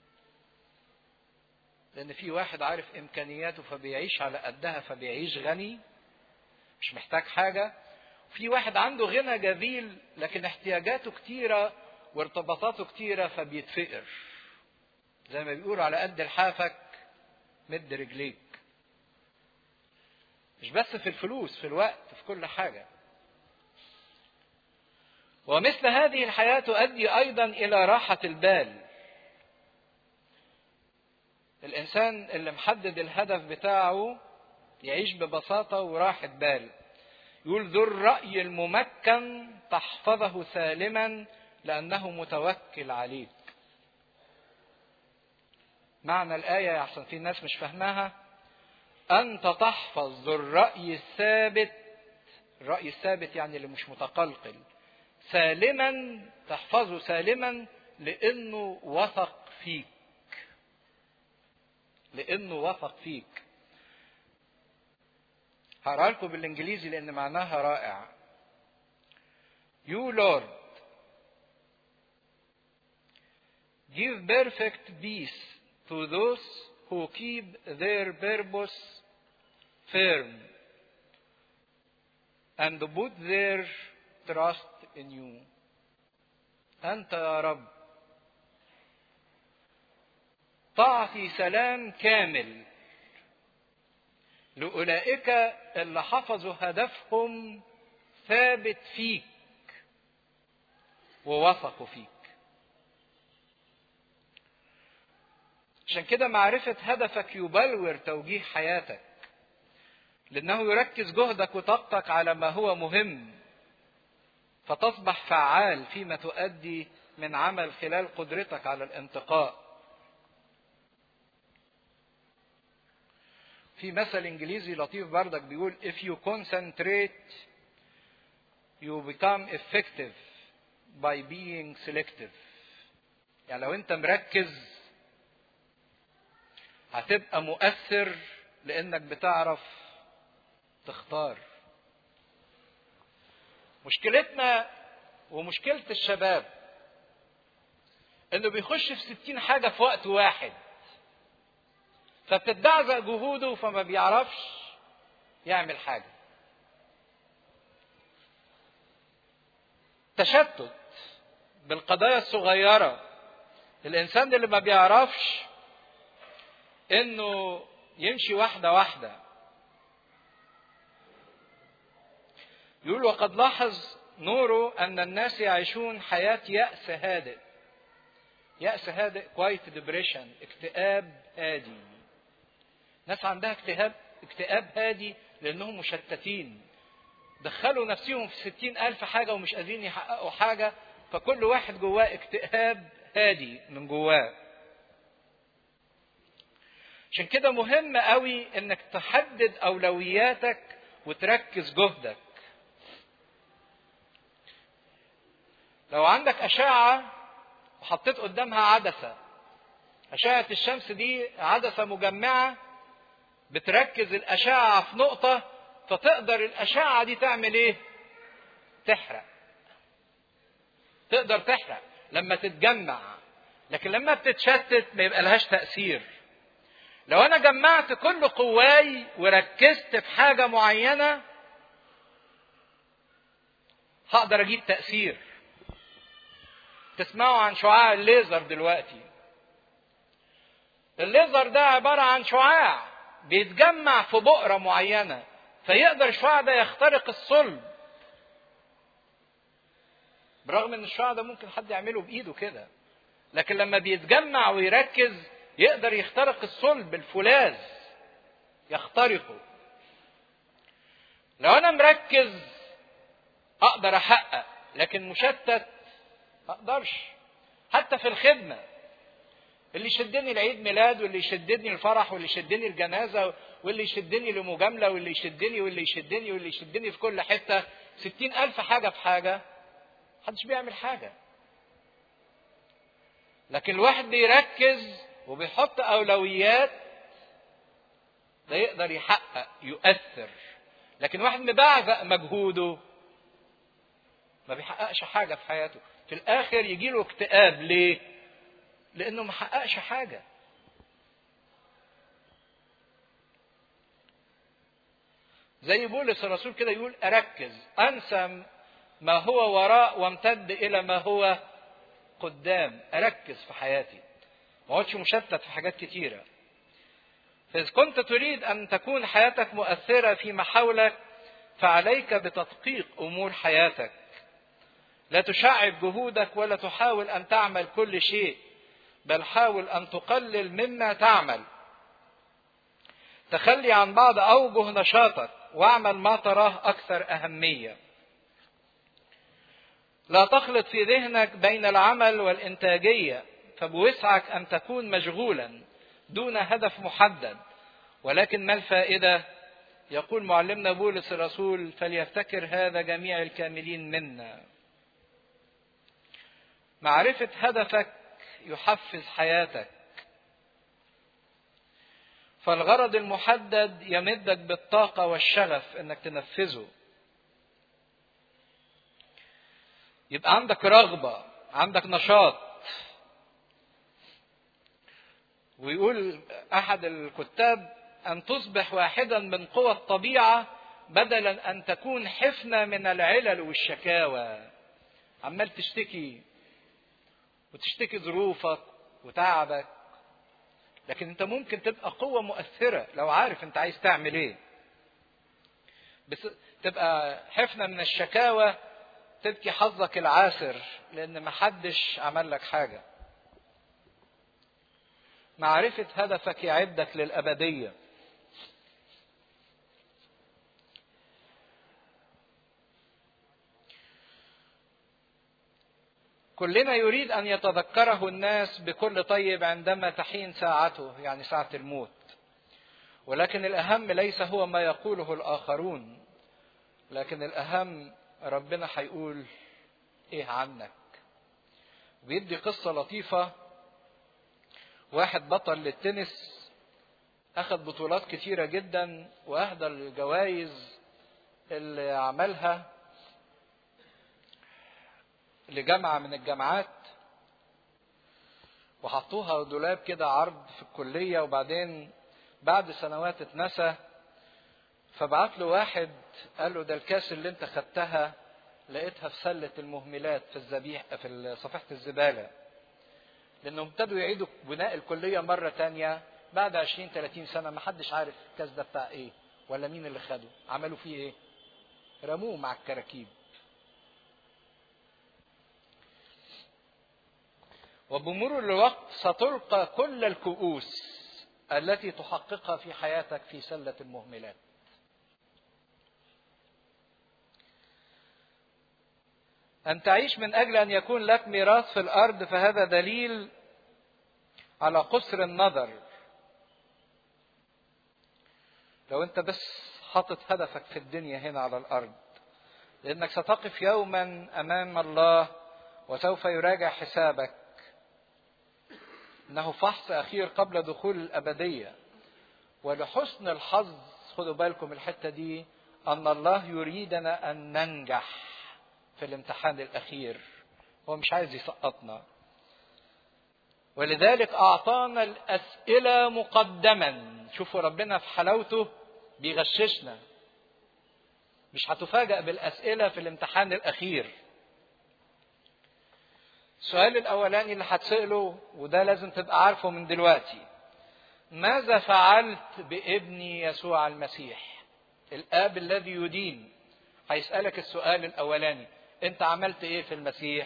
لان في واحد عارف امكانياته فبيعيش على قدها فبيعيش غني مش محتاج حاجه في واحد عنده غنى جذيل لكن احتياجاته كتيره وارتباطاته كتيره فبيتفقر زي ما بيقولوا على قد لحافك مد رجليك مش بس في الفلوس في الوقت في كل حاجة ومثل هذه الحياة تؤدي أيضا إلى راحة البال الإنسان اللي محدد الهدف بتاعه يعيش ببساطة وراحة بال يقول ذو الرأي الممكن تحفظه سالما لأنه متوكل عليك معنى الآية عشان في ناس مش فاهماها أنت تحفظ ذو الرأي الثابت الرأي الثابت يعني اللي مش متقلقل سالما تحفظه سالما لأنه وثق فيك لأنه وثق فيك هقرا لكم بالإنجليزي لأن معناها رائع You Lord give perfect peace to those who keep their purpose firm and put their trust in you. أنت يا رب تعطي سلام كامل لأولئك اللي حفظوا هدفهم ثابت فيك ووثقوا فيك عشان كده معرفة هدفك يبلور توجيه حياتك لأنه يركز جهدك وطاقتك على ما هو مهم فتصبح فعال فيما تؤدي من عمل خلال قدرتك على الانتقاء في مثل انجليزي لطيف بردك بيقول if you concentrate you become effective by being selective يعني لو انت مركز هتبقى مؤثر لانك بتعرف تختار مشكلتنا ومشكلة الشباب انه بيخش في ستين حاجة في وقت واحد فبتتدعزق جهوده فما بيعرفش يعمل حاجة تشتت بالقضايا الصغيرة الإنسان اللي ما بيعرفش إنه يمشي واحدة واحدة يقول وقد لاحظ نوره أن الناس يعيشون حياة يأس هادئ يأس هادئ كوايت ديبريشن اكتئاب هادي ناس عندها اكتئاب اكتئاب هادي لأنهم مشتتين دخلوا نفسهم في ستين ألف حاجة ومش قادرين يحققوا حاجة فكل واحد جواه اكتئاب هادي من جواه عشان كده مهم قوي انك تحدد اولوياتك وتركز جهدك لو عندك اشعه وحطيت قدامها عدسه اشعه الشمس دي عدسه مجمعه بتركز الاشعه في نقطه فتقدر الاشعه دي تعمل ايه تحرق تقدر تحرق لما تتجمع لكن لما بتتشتت ما يبقى لهاش تاثير لو انا جمعت كل قواي وركزت في حاجه معينه هقدر اجيب تاثير تسمعوا عن شعاع الليزر دلوقتي الليزر ده عباره عن شعاع بيتجمع في بؤره معينه فيقدر الشعاع ده يخترق الصلب برغم ان الشعاع ده ممكن حد يعمله بايده كده لكن لما بيتجمع ويركز يقدر يخترق الصلب الفولاذ يخترقه لو انا مركز اقدر احقق لكن مشتت ما اقدرش حتى في الخدمه اللي يشدني لعيد ميلاد واللي يشدني الفرح واللي يشدني الجنازه واللي يشدني لمجامله واللي يشدني واللي يشدني واللي يشدني في كل حته ستين ألف حاجة في حاجة محدش بيعمل حاجة لكن الواحد بيركز وبيحط أولويات ده يقدر يحقق يؤثر لكن واحد مبعزق مجهوده ما بيحققش حاجة في حياته في الآخر يجيله اكتئاب ليه؟ لأنه ما حققش حاجة زي بولس الرسول كده يقول أركز أنسى ما هو وراء وامتد إلى ما هو قدام أركز في حياتي ما اقعدش مشتت في حاجات كتيرة فإذا كنت تريد أن تكون حياتك مؤثرة فيما حولك فعليك بتدقيق أمور حياتك لا تشعب جهودك ولا تحاول أن تعمل كل شيء بل حاول أن تقلل مما تعمل تخلي عن بعض أوجه نشاطك واعمل ما تراه أكثر أهمية لا تخلط في ذهنك بين العمل والإنتاجية فبوسعك أن تكون مشغولا دون هدف محدد ولكن ما الفائدة يقول معلمنا بولس الرسول فليفتكر هذا جميع الكاملين منا معرفة هدفك يحفز حياتك فالغرض المحدد يمدك بالطاقة والشغف انك تنفذه يبقى عندك رغبة عندك نشاط ويقول احد الكتاب ان تصبح واحدا من قوى الطبيعة بدلا ان تكون حفنة من العلل والشكاوى عمال تشتكي وتشتكي ظروفك وتعبك لكن انت ممكن تبقى قوة مؤثرة لو عارف انت عايز تعمل ايه بس تبقى حفنة من الشكاوى تبكي حظك العاسر لان محدش عمل لك حاجة معرفة هدفك يعدك للأبدية كلنا يريد ان يتذكره الناس بكل طيب عندما تحين ساعته يعني ساعه الموت ولكن الاهم ليس هو ما يقوله الاخرون لكن الاهم ربنا هيقول ايه عنك بيدي قصه لطيفه واحد بطل للتنس اخذ بطولات كتيره جدا واهدى الجوائز اللي عملها لجامعة من الجامعات وحطوها دولاب كده عرض في الكلية وبعدين بعد سنوات اتنسى فبعت له واحد قال له ده الكاس اللي انت خدتها لقيتها في سلة المهملات في الذبيح في صفيحة الزبالة لانهم ابتدوا يعيدوا بناء الكلية مرة تانية بعد 20 30 سنة ما حدش عارف الكاس ده بتاع ايه ولا مين اللي خده عملوا فيه ايه رموه مع الكراكيب وبمرور الوقت ستلقى كل الكؤوس التي تحققها في حياتك في سلة المهملات أن تعيش من أجل أن يكون لك ميراث في الأرض فهذا دليل على قصر النظر لو أنت بس حاطط هدفك في الدنيا هنا على الأرض لأنك ستقف يوما أمام الله وسوف يراجع حسابك إنه فحص أخير قبل دخول الأبدية ولحسن الحظ خدوا بالكم الحتة دي أن الله يريدنا أن ننجح في الامتحان الأخير هو مش عايز يسقطنا ولذلك أعطانا الأسئلة مقدما شوفوا ربنا في حلاوته بيغششنا مش هتفاجأ بالأسئلة في الامتحان الأخير السؤال الأولاني اللي هتسأله وده لازم تبقى عارفه من دلوقتي ماذا فعلت بابني يسوع المسيح الآب الذي يدين هيسألك السؤال الأولاني أنت عملت إيه في المسيح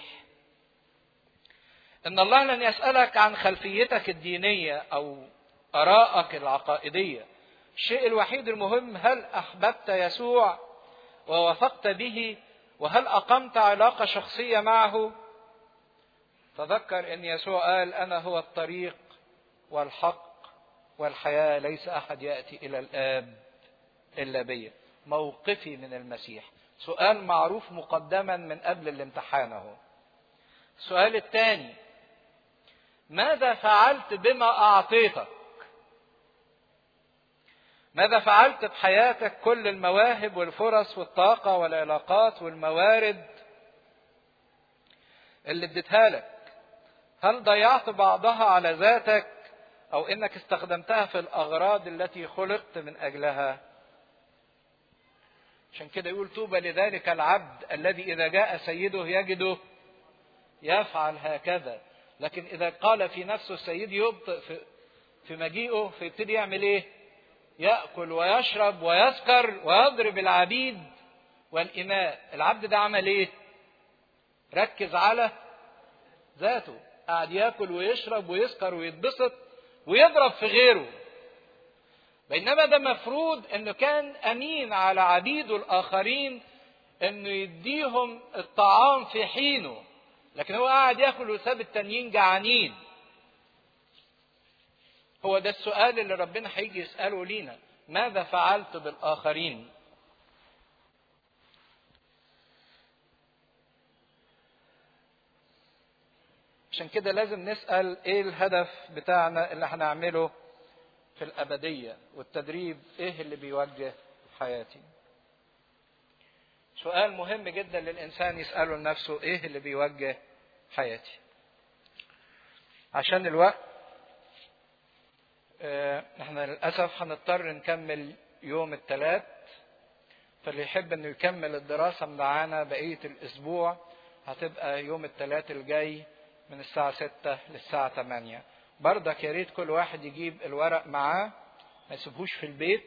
إن الله لن يسألك عن خلفيتك الدينية أو آرائك العقائدية الشيء الوحيد المهم هل أحببت يسوع ووثقت به وهل أقمت علاقة شخصية معه تذكر ان يسوع قال انا هو الطريق والحق والحياه ليس احد ياتي الى الاب الا بي موقفي من المسيح سؤال معروف مقدما من قبل الامتحان اهو السؤال الثاني ماذا فعلت بما اعطيتك ماذا فعلت بحياتك كل المواهب والفرص والطاقه والعلاقات والموارد اللي اديتها لك هل ضيعت بعضها على ذاتك او انك استخدمتها في الاغراض التي خلقت من اجلها عشان كده يقول طوبى لذلك العبد الذي اذا جاء سيده يجده يفعل هكذا لكن اذا قال في نفسه السيد يبطئ في, في مجيئه فيبتدي يعمل ايه ياكل ويشرب ويسكر ويضرب العبيد والاماء العبد ده عمل ايه ركز على ذاته قاعد ياكل ويشرب ويسكر ويتبسط ويضرب في غيره بينما ده مفروض انه كان امين على عبيده الاخرين انه يديهم الطعام في حينه لكن هو قاعد ياكل وساب التانيين جعانين هو ده السؤال اللي ربنا هيجي يساله لينا ماذا فعلت بالاخرين عشان كده لازم نسأل ايه الهدف بتاعنا اللي هنعمله في الأبدية والتدريب ايه اللي بيوجه حياتي سؤال مهم جدا للإنسان يسأله لنفسه ايه اللي بيوجه حياتي عشان الوقت اه احنا للأسف هنضطر نكمل يوم الثلاث فاللي يحب انه يكمل الدراسة معانا بقية الأسبوع هتبقى يوم الثلاث الجاي من الساعة ستة للساعة تمانية بردك يا ريت كل واحد يجيب الورق معاه ما يسيبهوش في البيت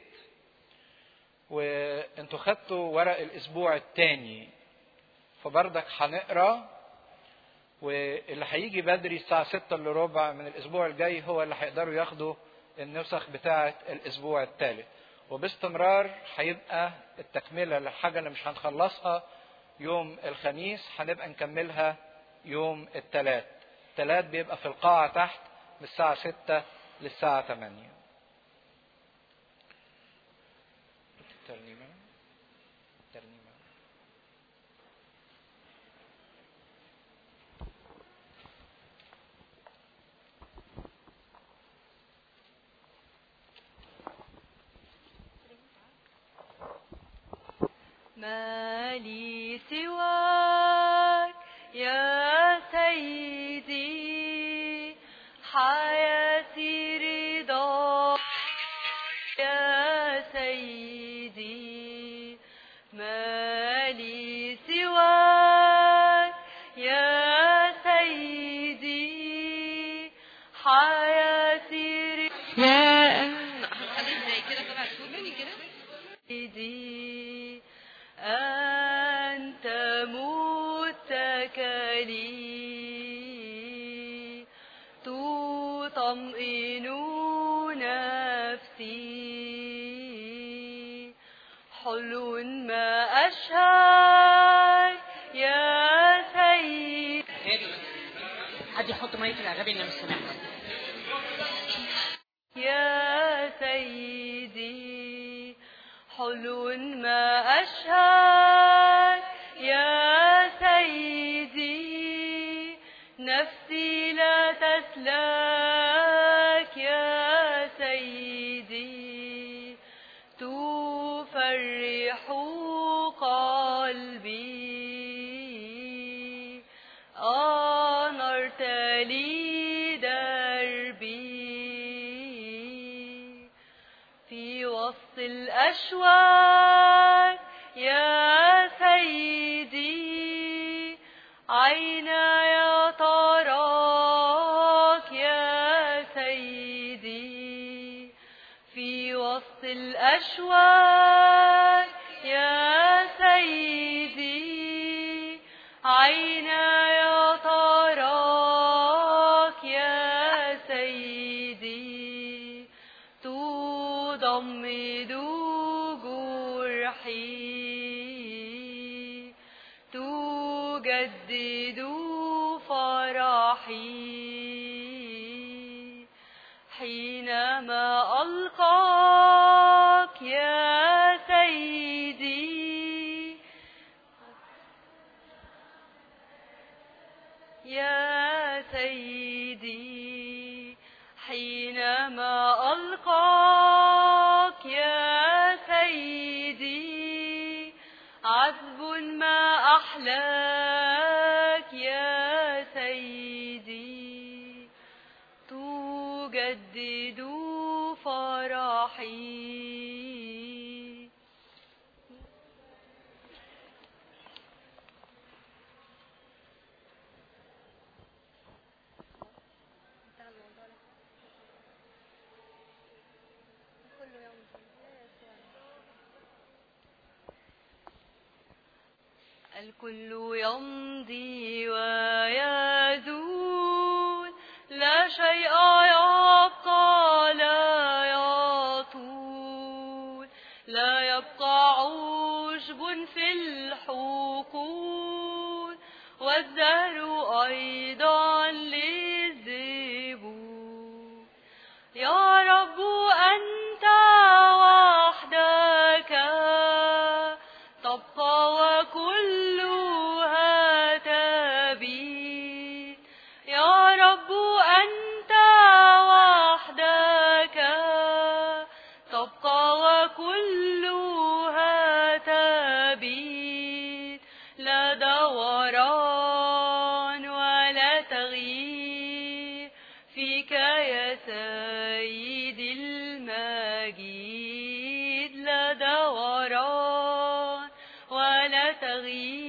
وانتوا خدتوا ورق الاسبوع الثاني فبردك هنقرا واللي هيجي بدري الساعة ستة الا ربع من الأسبوع الجاي هو اللي هيقدروا ياخدوا النسخ بتاعة الأسبوع الثالث وباستمرار هيبقى التكملة للحاجة اللي مش هنخلصها يوم الخميس هنبقى نكملها يوم الثلاث الثلاث بيبقى في القاعة تحت من الساعة ستة للساعة تمانية ترنيمة ترنيمة ما لي سواك يا سيدي حياتي رضاك يا سيدي ما لي سواك يا سيدي حياتي يا سيدي أنت متكلي تطمئن نفسي حلو ما أشهد يا سيدي حد يحط ميه في الاغاني اللي مش سامعها يا سيدي حلو ما أشهد يا سيدي نفسي لا تسلك يا سيدي تفرح قلبي أنرت لي دربي في وسط الأشواك يا سيدي عيناي تراك يا سيدي في وسط الأشواك يا سيدي عيناي تراك يا سيدي تضمد جرحي تجدد فرحي حينما ألقاك يا سيدي يا سيدي حينما ألقاك يا سيدي عذب ما أحلاك يا سيدي تجدد فرحي الكل يمضي ويزول لا شيء يبقى لا يطول لا يبقى عشب في الحقول والزهر أيضا للزبون يا رب أنت وحدك تبقى وكلها تبيد يا رب أنت وحدك تبقى وكلها تبيد لا دوران ولا تغيير فيك يا سيدي المجيد لا دوران ولا تغيير